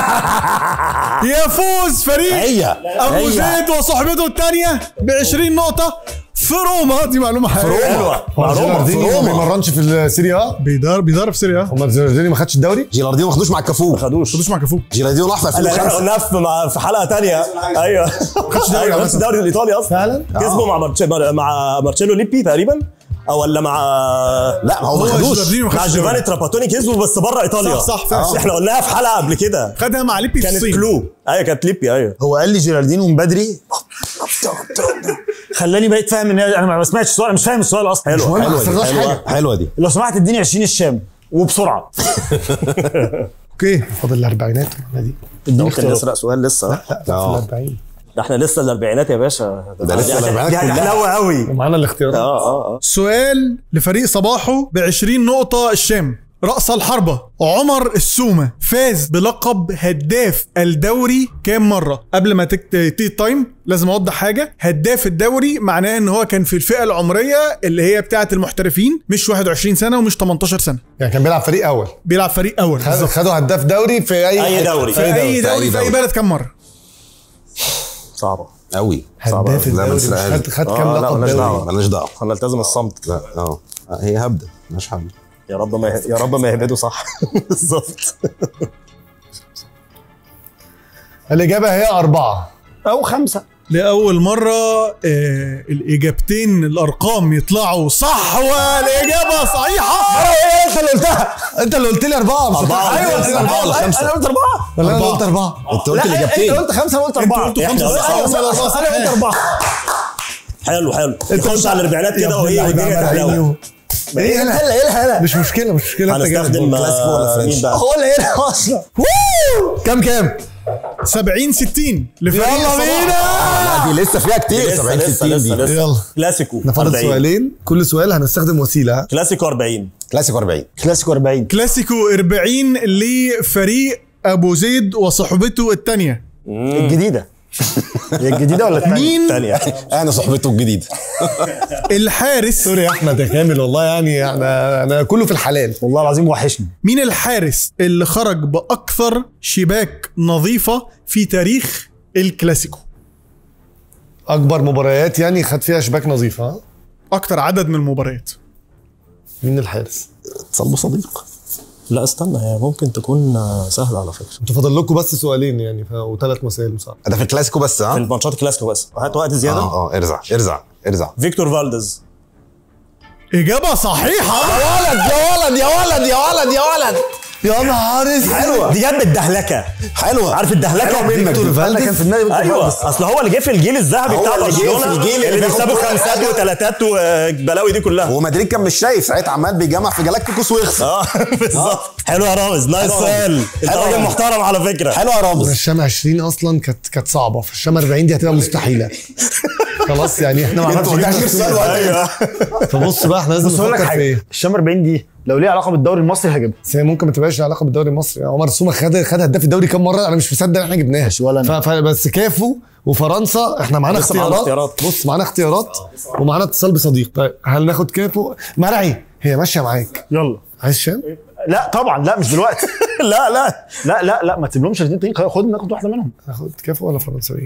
يفوز فريق هي ابو هي. زيد وصحبته الثانيه ب 20 نقطه في روما دي معلومه حقيقيه حلوه هو جيلارديني ما بيمرنش في السيريا اه بيدرب بيدرب سيريا ما هو جيلارديني ما خدش الدوري جيلاردينو ما خدوش مع الكفو خدوش خدوش مع كافو جيلاردينو راح في لا، لا، 2005 قلناها في مع- في حلقه ثانيه ايوه خدش دوري دوري عامة. خدش الدوري الايطالي اصلا فعلا كسبه مع مارتش- مع مارتشيلو ليبي تقريبا او ولا مع لا ما هو ما هو خدوش جيلارديني ما مع خدش جيفاني الدوري. تراباتوني كسبوا بس بره ايطاليا صح، صح، صح. احنا قلناها في حلقه قبل كده خدها مع ليبي في كانت الصين كلو ايوه كانت ليبي ايوه هو قال لي جيراردينو من بدري خلاني بقيت فاهم ان انا ما سمعتش السؤال أنا مش فاهم السؤال اصلا حلوه مهم، حلوه ما خسرناش دي، حلوة. حاجة. حلوه دي لو سمحت اديني 20 الشام وبسرعه اوكي فاضل الاربعينات المرة دي اديني ممكن اختيارات نسرق سؤال لسه لا في آه. الاربعين ده احنا لسه الاربعينات يا باشا ده لسه دي- الأربعينات دي كلها. حلاوه قوي معانا الاختيارات اه اه اه سؤال لفريق صباحه ب 20 نقطة الشام رأس الحربة عمر السومة فاز بلقب هداف الدوري كام مرة؟ قبل ما تك- تيجي التايم لازم اوضح حاجة هداف الدوري معناه ان هو كان في الفئة العمرية اللي هي بتاعة المحترفين مش 21 سنة ومش 18 سنة يعني كان بيلعب فريق اول بيلعب فريق اول خد- بالظبط خدوا هداف دوري في اي أي حتة. دوري. في اي دوري في اي بلد كام مرة؟ صعبه قوي هداف لا، ما الدوري مش نسرقهاش. خد خد آه، كام لا، لقب مالناش دوري دعوة. مالناش دعوه هنلتزم الصمت لا اه هي هبدا مش هبدا يا رب ما يا رب ما يهبدوا صح بالظبط الاجابه هي اربعه او خمسه لأول مرة آه الإجابتين الأرقام يطلعوا صح والإجابة صحيحة انت اللي قلتها انت اللي قلت لي اربعه مش أربعة هتعرف. ولا خمسة؟ أربعة ولا خمسة؟ انا قلت اربعه ولا انا قلت اربعه انت قلت الاجابتين قلت خمسه انا قلت اربعه قلتوا إحنا خمسة قلنا صح خمسة. ولا أربعة صح؟ انا قلت اربعه حلو حلو نخش على الاربعينات يا كده ابن وايه اللعيبة والدنيا عمال تحلو عينيو. ايه هلا هلا هلا هلا مش مشكله مش مشكله انت جامد. هنستخدم كلاسيكو ولا آه، فرنش؟ مين بقى؟ هو اللي هنا اصلا كام كام 70 60 لفريق يلا صباح. بينا لا دي لسه فيها كتير لسه 70 لسه 60 لسه دي لسه يلا كلاسيكو احنا فاضل 40 سؤالين كل سؤال هنستخدم وسيله ها؟ كلاسيكو 40 كلاسيكو 40 كلاسيكو 40 كلاسيكو 40 لفريق أبو زيد وصحبته الثانية الجديده هي الجديده ولا الثانيه؟ مين ثانيه انا صحبته الجديده الحارس سوري يا احمد يا كامل والله يعني انا انا كله في الحلال والله العظيم وحشني مين الحارس اللي خرج باكثر شباك نظيفه في تاريخ الكلاسيكو اكبر مباريات يعني خد فيها شباك نظيفه ها اكتر عدد من المباريات مين الحارس صلبه صديق لا استنى هي ممكن تكون آه، سهله على فكره انتوا فاضل لكم بس سؤالين يعني ف- وثلاث مسائل صح ده في الكلاسيكو بس في ها الماتشات الكلاسيكو بس هات وقت زياده اه اه ارزع ارزع ارزع فيكتور فالديز اجابه صحيحه ولد يا ولد يا ولد يا ولد يا ولد يا نهار اسود دي جت بالدهلكه حلوه عارف الدهلكه حلوة منك فيكتور دي. انا كان في دماغي ايوه اصل هو اللي جه في الجيل الذهبي هو بتاع اللي جه في برشلونه الجيل اللي اللي بياخد بيكسبوا كل خمسات حاجة. وثلاثات والبلاوي دي كلها ومدريد كان مش شايف ساعتها عمال بيجمع في جالاكتيكوس ويخسر اه بالظبط حلو يا رامز نايس حلو يا سؤال رامز. انت حلو يا راجل رامز. محترم على فكره حلو يا رامز الشام 20 اصلا كانت كانت صعبه فالشام 40 دي هتبقى مستحيله خلاص يعني احنا ما انتوا عرفناش ده آخر سؤال وقت. ايوه فبص بقى احنا لازم بس اقول لك نفكر في حاجه ايه الشام 40 دي لو ليها علاقه بالدوري المصري هجيبها بس هي ممكن ما تبقاش لها علاقه بالدوري المصري عمر سومه خد خد هداف الدوري كام مره انا مش مصدق ان احنا جبناها ماشي، ولا أنا. ف- ف- بس كافو وفرنسا احنا معانا لسه معانا اختيارات اختيارات. بص معانا اختيارات ومعانا اتصال بصديق طيب هل ناخد كافو مرعي هي ماشيه معاك يلا عايز شام لا طبعا لا مش دلوقتي لا لا لا لا لا ما تسيبلهمش الاثنين تانيين خد ناخد واحده منهم ناخد كافو ولا فرنساويين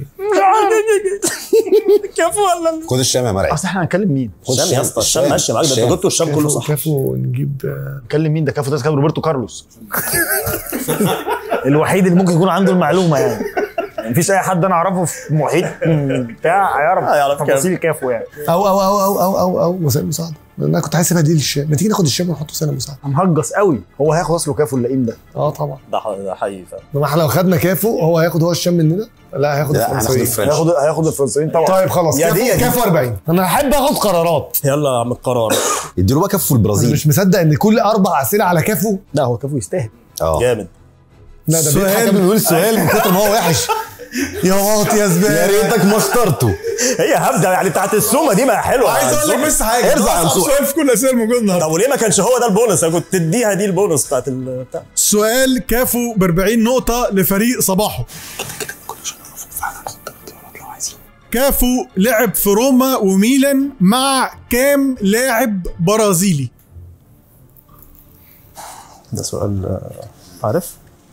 كفو ولا خد الشام يا مرعي اصل احنا هنكلم مين؟ الشام يا اسطى الشام ماشي معاك ده انت الشام. جبته الشام كله كافو صح كافو نجيب آه، نكلم مين ده كافو ده كان روبرتو كارلوس الوحيد اللي ممكن يكون عنده المعلومه يعني يعني مفيش اي حد انا اعرفه في محيط بتاع هيعرف هيعرف تفاصيل كافو يعني او او او او او او او وسائل مساعده انا كنت عايز اسيبها دي للشام ما تيجي ناخد الشام ونحطه وسائل مساعده مهجص قوي هو هياخد اصله كافو اللئيم ده اه طبعا ده ح- ده حقيقي فعلا ما احنا لو خدنا كافو هو هياخد هو الشام مننا لا هياخد لا هناخد الفرنساويين الفرنش هياخد هياخد الفرنسيين طبعا طيب خلاص يا كافو, دي يا دي. كافو 40 انا احب اخد قرارات يلا يا عم القرار يديله بقى كف انا البرازيل مش مصدق ان كل اربع اسئله على كافو لا هو كافو يستاهل اه جامد لا ده سؤال. بيضحك قبل ما يقول السؤال من كتر ما هو وحش يا واطي يا يا زباله ريتك ما اخترته هي هبده يعني بتاعت السومه دي ما حلوه عايز اقول لك بس حاجه ارزع يا ده أصعب منصور. سؤال في كل الاسئله الموجوده النهارده طب وليه ما كانش هو ده البونص انا كنت تديها دي البونص بتاعت ال- بتاع سؤال كافو ب 40 نقطه لفريق صباحه كافو لعب في روما وميلان مع كام لاعب برازيلي ده سؤال آه، عارف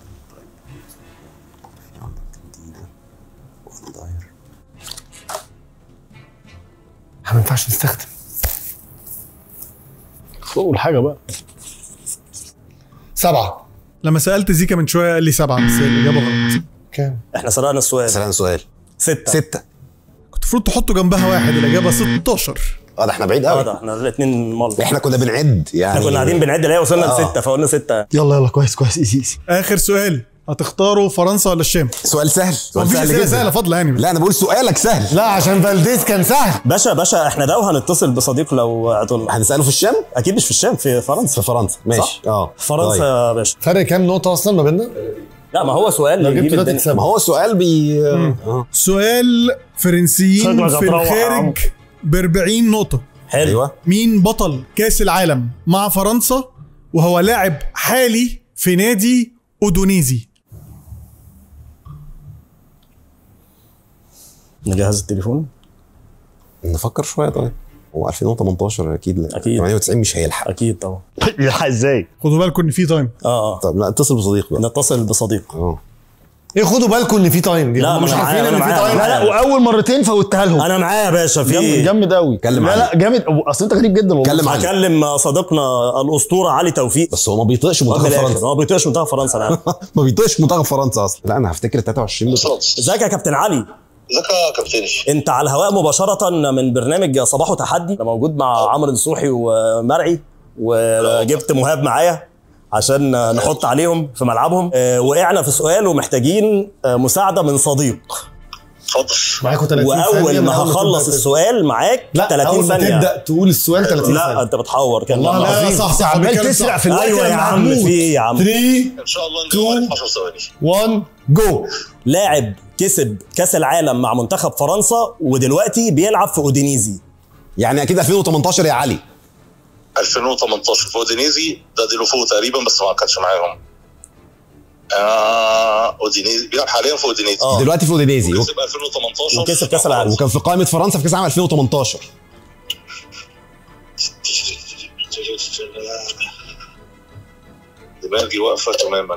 ما ينفعش نستخدم قول حاجه بقى سبعه لما سالت زيكا من شويه قال لي سبعه بس الاجابه غلط كام احنا سرقنا السؤال سألنا سؤال ستة ستة كنت المفروض تحطوا جنبها واحد الاجابه 16 اه ده احنا بعيد اه قوي ده احنا الاثنين مال احنا كنا بنعد يعني احنا كنا قاعدين بنعد اللي هي وصلنا آه. لستة فقلنا ستة يلا يلا كويس كويس ايزي ايزي اخر سؤال هتختاروا فرنسا ولا الشام؟ سؤال سهل سؤال مفيش سهل اسئله جدا سهله فاضله يعني لا انا بقول سؤالك سهل لا عشان فالديز كان سهل باشا باشا احنا ده وهنتصل بصديق لو عطلنا هنساله في الشام اكيد مش في الشام في فرنسا في فرنسا ماشي صح؟ اه فرنسا طيب. يا باشا فرق كام نقطه اصلا ما بيننا لا ما هو سؤال لو يجيب جبت ده الدنيا. تكسب ما هو سؤال بي اه سؤال فرنسيين شكلك في هتروح يا عم. الخارج ب 40 نقطه حلو ايوه مين بطل كاس العالم مع فرنسا وهو لاعب حالي في نادي اودونيزي نجهز التليفون نفكر شويه طيب هو 2018 اكيد لا. أكيد. 98 مش هيلحق اكيد طبعا يلحق ازاي؟ خدوا بالكم ان في تايم اه اه طب لا اتصل بصديق بقى نتصل بصديق اه ايه خدوا بالكم ان في تايم دي لا، هم مش أنا عارفين معايا، ان أنا في معايا. تايم لا لا واول مرتين فوتها لهم انا معايا يا باشا جامد في جامد قوي اتكلم لا لا جامد اصل انت غريب جدا والله اتكلم عنه هكلم صديقنا الاسطوره علي توفيق بس هو ما بيطيقش من منتخب الآخر. فرنسا هو ما بيطيقش منتخب فرنسا انا عارف. ما بيطيقش منتخب فرنسا اصلا لا انا هفتكر 23 بتاع ازيك يا كابتن علي ازيك يا كابتني انت على الهواء مباشره من برنامج صباح وتحدي انا موجود مع عمرو نصوحي ومرعي وجبت مهاب معايا عشان نحط عليهم في ملعبهم آه، وقعنا في سؤال ومحتاجين آه، مساعده من صديق اتفضل معاكم 30 ثانيه واول من ما أول هخلص تبدأ السؤال معاك لا 30 اول ما ثانيه تبدا تقول السؤال 30 لا ثانيه انت بتحور كان والله لا لا صح صح عمال بيتكلم تسرع صح. في الوقت ايوه يا لما عم هتموت. في إيه يا عم 3 ان شاء الله نجاوب في 10 ثواني 1 جو لاعب كسب كاس العالم مع منتخب فرنسا ودلوقتي بيلعب في اودينيزي يعني اكيد 2018 يا علي 2018 في اودينيزي ده ديلوفو تقريبا بس ما كانش معاهم آه اودينيزي بيلعب حاليا في اودينيزي اه. دلوقتي في اودينيزي كسب 2018 وكسب كاس العالم وكان في قائمه فرنسا في كاس العالم 2018 دماغي واقفه تماما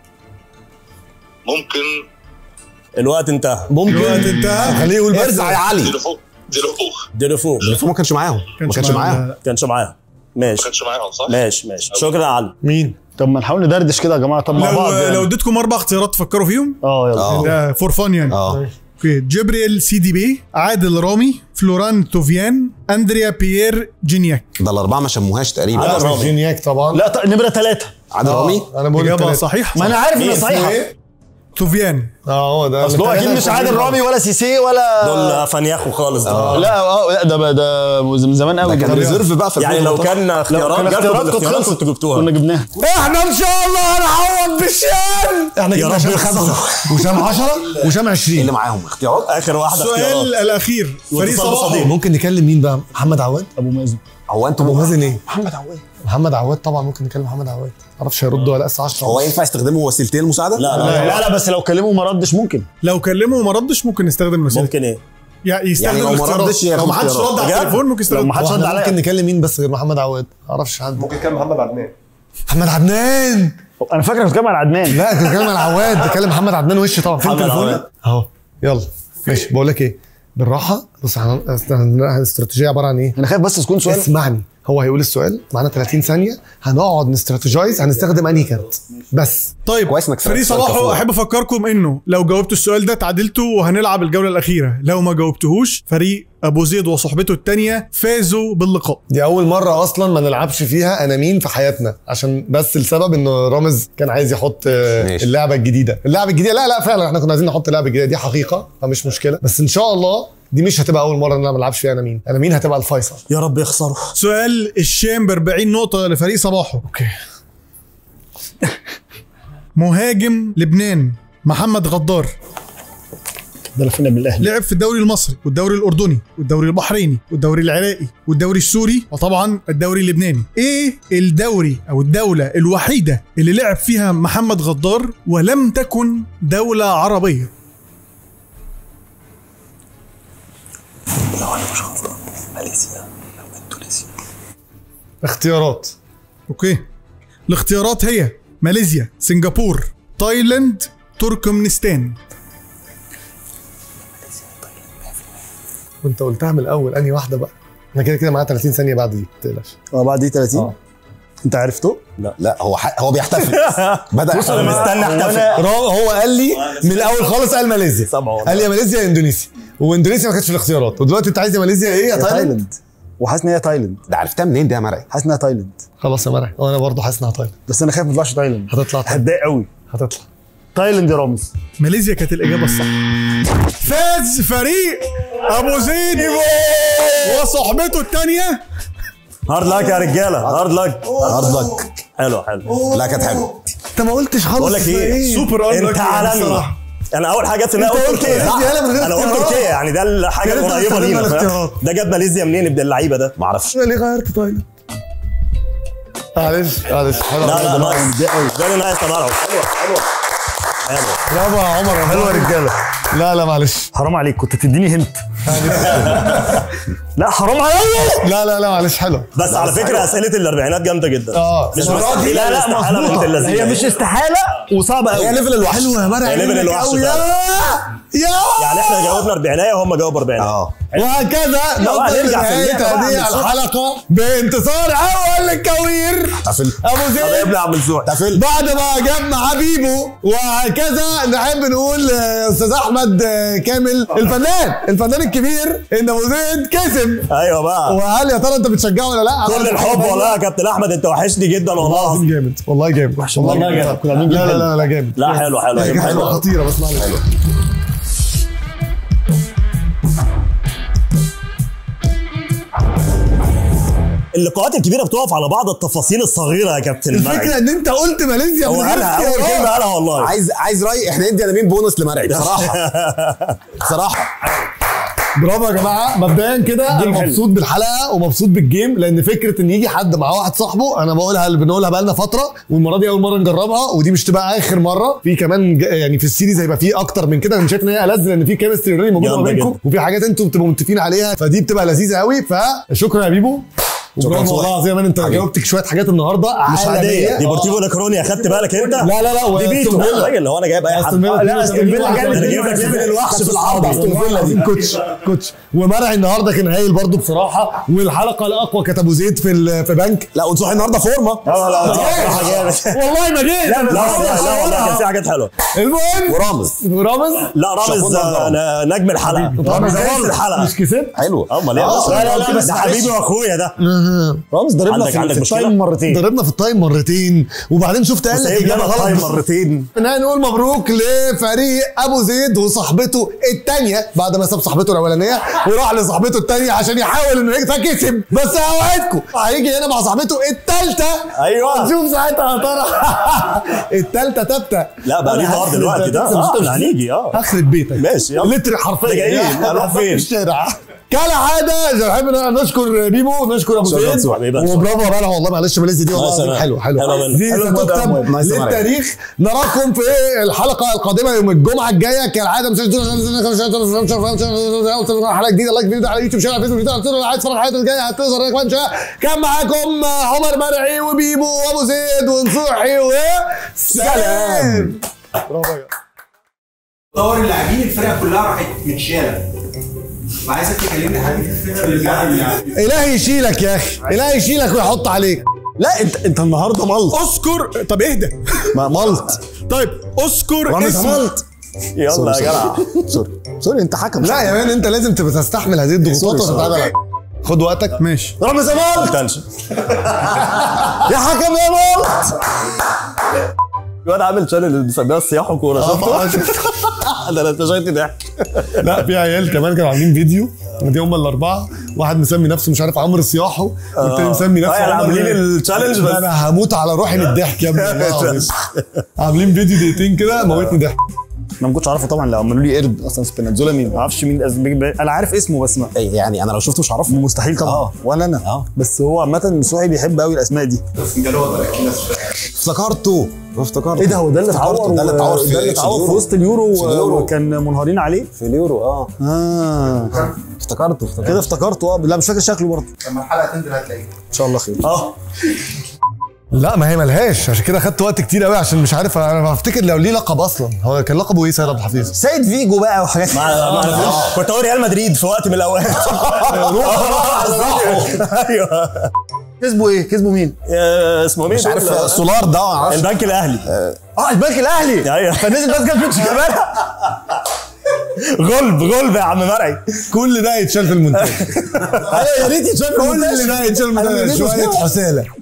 ممكن الوقت انتهى الوقت ممكن انتهى خليه يقول بس ارزع يا علي ديلوفو ديلوفو ديلوفو ديلوفو ما كانش معاهم ما كانش معاهم لا. كانش معاها ما ماشي كانش معاهم صح؟ ماشي ماشي شكرا يا علي مين؟ طب ما نحاول ندردش كده يا جماعه طب مع بعض لو يعني. لو اديتكم اربع اختيارات تفكروا فيهم اه يلا اه ده فور فان يعني اه اوكي جبريل سيدي بي عادل رامي فلوران توفيان اندريا بيير جينياك ده الاربعه ما شموهاش تقريبا عادل رامي. جينياك طبعا لا ط- نمره ثلاثه عادل رامي انا بقول اجابه التلاتة. صحيحه ما انا عارف انها مين؟ صحيحه ايه؟ توفيان اه هو ده اصل هو اكيد مش عادل رامي ولا سيسي ولا دول فانياخو خالص دول. لا اه لا ده ده من زمان قوي ده كان ريزيرف بقى في يعني لو 2018. كان لو اختيارات كان جاتوا اختيارات كنت بالاختيارات خلصت كنتوا جبتوها كنا جبناها احنا ان شاء الله هنعوض بالشام احنا يا جبنا رب شام يخسروا. خمسه وشام 10 وشام 20 اللي معاهم اختيارات اخر واحده السؤال اختيارات الاخير فريق واتصال صباح بصديق. ممكن نكلم مين بقى؟ محمد عواد؟ ابو مازن هو انتوا ابو مازن ايه؟ محمد عواد محمد عواد طبعا ممكن نكلم محمد عواد معرفش هيرد ولا لا الساعه 10 هو ينفع يستخدموا وسيلتين المساعده؟ لا لا لا لا بس لو كلمه ما ردش ممكن لو كلمه وما ردش ممكن نستخدم الوسيله ممكن ايه يعني يستخدم يعني لو ما الاختيارات. ردش ياخد لو ما حدش اختيارات. رد على بجد؟ التليفون ممكن لو يستخدم ما حدش هو رد احنا ممكن عليا نكلم مين بس غير محمد عواد معرفش حد ممكن كان محمد عدنان محمد عدنان انا فاكر بتكلم على عدنان لا كنت بتكلم على عواد بتكلم محمد عدنان وش طبعا فين محمد تليفوني عواد. اهو يلا ماشي بقول لك ايه بالراحه بص احنا احنا الاستراتيجيه عباره عن ايه؟ انا خايف بس تكون سؤال اسمعني هو هيقول السؤال معانا 30 ثانيه هنقعد نستراتيجايز هنستخدم انهي كارت بس طيب كويس إنك فريق سألت سؤال صباحو كفور. احب افكركم انه لو جاوبتوا السؤال ده تعادلتوا وهنلعب الجوله الاخيره لو ما جاوبتوهوش فريق ابو زيد وصحبته الثانيه فازوا باللقاء دي اول مره اصلا ما نلعبش فيها انا مين في حياتنا عشان بس السبب انه رامز كان عايز يحط آه، ماشي. اللعبه الجديده اللعبه الجديده لا لا فعلا احنا كنا عايزين نحط اللعبه الجديده دي حقيقه فمش مشكله بس ان شاء الله دي مش هتبقى اول مره ان انا ما العبش فيها انا مين انا مين هتبقى الفيصل يا رب يخسروا سؤال الشام ب 40 نقطه لفريق صباحو اوكي مهاجم لبنان محمد غدار ده لفينا بالاهلي لعب في الدوري المصري والدوري الاردني والدوري البحريني والدوري العراقي والدوري السوري وطبعا الدوري اللبناني ايه الدوري او الدوله الوحيده اللي لعب فيها محمد غدار ولم تكن دوله عربيه اختيارات اوكي الاختيارات هي ماليزيا سنغافور تايلاند تركمانستان وانت قلتها من الاول انهي واحده بقى احنا كده كده معانا 30 ثانيه بعد دي ما تقلقش اه بعد دي 30 آه. انت عرفته؟ لا هو ح... هو بيحتفل بدا بص انا مستني احتفل را- هو قال لي من الاول خالص قال ماليزيا سبعة والله. قال لي يا ماليزيا يا اندونيسيا واندونيسيا ما كانتش في الاختيارات ودلوقتي انت عايز يا ماليزيا ايه يا يا تايلاند تايلاند وحاسس ان هي تايلاند ده عرفتها منين ده يا مرعي؟ حاسس انها تايلاند خلاص يا مرعي وانا برضه حاسس انها تايلاند بس انا خايف ما تطلعش تايلاند هتطلع تايلاند هتضايق قوي هتطلع تايلاند يا رامز ماليزيا كانت الاجابه الصح فاز فريق ابو زيد وصحبته الثانيه هارد لك يا رجاله هارد لك هارد لك حلو حلو لا كانت حلوه انت ما قلتش خالص بقول لك ايه سوبر انت unlucky عالمي بصراحة. انا اول حاجه جت في دماغي انت قلت قلت تركيا ماليزيا يالا من غير انا قلت اختيارات. تركيا يعني ده الحاجه يا ريت القريبه استخدمنا لينا فاهم؟ الاختيارات. ده جاب ماليزيا منين ابن اللعيبه ده ما اعرفش ليه غيرت تايلاند معلش معلش حلو لا لا نايس ده قوي فيري نايس تمارو حلوه حلوه حلوه برافو يا عمر حلوه يا رجاله لا لا معلش حرام عليك كنت تديني هنت لا حرام عليا لا لا لا معلش حلو بس على فكره اسئله الاربعينات جامده جدا اه. مش لا، مستحيل لا لا استحالة بنت مظبوطه اللذينة. هي مش استحاله وصعبه قوي هي ليفل الوحش حلوه يا مرعي هي ليفل منك الوحش قوي. يا يا يعني احنا جاوبنا اربعينيه وهم جاوبوا اربعينيه اه وهكذا بقى نصل نرجع في لنهاية اللعبة بقى هذه من صح. الحلقة بانتصار أول للكوير تفل أبو طب يا زيد ابني عم الزوح تفل بعد ما جاب معاه بيبو وهكذا نحب نقول آه، استاذ احمد آه، كامل الفنان الفنان الكبير ان ابو زيد كسب ايوه بقى وهل يا ترى انت بتشجعه ولا لا؟ كل الحب والله يا كابتن احمد انت وحشني جدا والله والله العظيم جامد والله جامد والله والله جامد. كنا عاملين لا جيم لا حلو. لا لا جامد لا حلو حلو لا، حلو, حلوه حلو. خطيره بس معلش اللقاءات الكبيره بتقف على بعض التفاصيل الصغيره يا كابتن الفكره المرعي. ان انت قلت ماليزيا هو من غير قالها اول اختيارات. كلمه قالها والله عايز عايز راي احنا ندي انا مين بونص لمرعي بصراحه بصراحه برافو يا جماعه مبدئيا كده انا جيم حلو. مبسوط بالحلقه ومبسوط بالجيم لان فكره ان يجي حد مع واحد صاحبه انا بقولها اللي بنقولها بقالنا فتره والمره دي اول مره نجربها ودي مش تبقى اخر مره في كمان ج- يعني في السيريز هيبقى في اكتر من كده انا شايف ان هي ألذ لان في كيمستري اوريدي موجوده ما جامدة بينكم جدا. وفي حاجات انتوا بتبقوا متفقين عليها فدي بتبقى لذيذه قوي فشكرا يا بيبو وبرافو والله العظيم يا مان انت جاوبت شويه حاجات النهارده مش عاديه عالمية. ديبورتيفو لا كورونيا خدت بالك انت لا لا لا دي بيتو وأستون فيلا. الراجل اللي هو انا جايب اي حد استون فيلا لا استون فيلا جايب انا جايب لك ليفل الوحش في العرض استون فيلا دي كوتش كوتش ومرعي النهارده كان هايل برضو بصراحه والحلقه الاقوى كانت ابو زيد في ال- في بنك لا ونصوحي النهارده فورمه لا لا لا بصراحة جامد. والله ما جيت لا لا لا والله كان في حاجات حلوه المهم ورامز ورامز لا رامز شابونا آه، ن- نجم الحلقه رامز رئيس غلط. الحلقه مش كسب حلو امال ايه آه، لا، لا، لا، بس ده معلش. حبيبي واخويا ده رامز ضربنا عندك- في, عندك في مشكلة؟ التايم مرتين ضربنا في التايم مرتين وبعدين شفت قال لك سايب اجابه جاب التايم غلط مرتين في النهايه نقول مبروك لفريق ابو زيد وصاحبته الثانيه بعد ما ساب صاحبته الاولانيه وراح لصاحبته الثانيه عشان يحاول انه يكسب فكسب بس اوعدكم هيجي هنا مع صاحبته الثالثه أيوة. نشوف ساعتها يا ترى الثالثه ثابته لا بقى ليه دور دلوقتي ده اه احنا هنيجي اه هخرب بيتك ماشي، يلا. لتر حرفيا جايين، هنروح فين؟ في الشارع كالعاده نحب نشكر بيبو ونشكر ابو شكراً، زيد حبيبي. وبرافو يا بلا والله معلش ماليزي دي والله ماشي، العظيم أنا- حلو حلو حلو منك. دي حلو منك. ستكتب نايس يا مريم. للتاريخ نراكم في الحلقه القادمه يوم الجمعه الجايه كالعاده مش حلقه جديده لايك فيديو على يوتيوب شارع فيسبوك فيديو على تويتر عايز تتفرج على الحلقه الجايه هتظهر كمان شويه كان معاكم عمر مرعي وبيبو وابو زيد ونصوحي وسلام برافو يا طور اللاعبين الفرقه كلها راحت متشاله وعايزك تكلمني حد في الفرقه اللي بتلعب الهي يشيلك يا اخي الهي يشيلك ويحط عليك لا انت انت النهارده ملط اذكر طب اهدى ما- ملط طيب اذكر رامز اسم ملط يلا يا جدع سوري سوري انت حكم لا يا مان انت لازم تبقى تستحمل هذه الضغوطات سوري، عشان سوري. تعمل خد وقتك ماشي رامز ملط تنشن يا حكم يا ملط الواد عامل شانل بيسميها الصياح وكوره شفته؟ ده انا اتشيت ضحك لا في عيال كمان كانوا عاملين فيديو ودي هم الاربعه واحد مسمي نفسه مش عارف عمرو صياحو والتاني مسمي نفسه آه، يعني عمر- عاملين التشالنج بس. انا هموت على روحي من الضحك يا ابني والله العظيم. عاملين فيديو دقيقتين كده موتني ضحك انا ما كنتش عارفه طبعا لو عملوا لي قرد اصلا سبيناتزولا مين ما اعرفش مين أز- انا عارف اسمه بس ما يعني انا لو شفته مش هعرفه مستحيل طبعا آه. ولا انا آه. بس هو عامه مسوحي بيحب قوي الاسماء دي افتكرته افتكرته ايه ده هو ده اللي اتعور ده اللي اتعور في ده اللي في اتعور في اليورو. وسط اليورو في اليورو. وكان منهارين عليه في اليورو اه اه افتكرته افتكرته كده افتكرته اه لا مش فاكر شكله برضه لما الحلقه تنزل هتلاقيه ان شاء الله خير اه لا ما هي ملهاش عشان كده خدت وقت كتير قوي عشان مش عارف انا بفتكر لو ليه لقب اصلا هو كان لقبه ايه سيد عبد الحفيظ سيد فيجو بقى وحاجات ما ما- كنت اقول ريال مدريد في وقت من الاوقات ايوه كسبوا ايه كسبوا مين آه، اسمه مين مش عارف دول؟ سولار ده ما اعرفش البنك الاهلي اه البنك الاهلي ايوه فنزل بس جاب فيتش كمان غلب غلب يا عم مرعي كل ده يتشال في المونتاج ايوه يا ريت يتشاف كل ده يتشال في أنا المونتاج مديته شويه شوية. حساله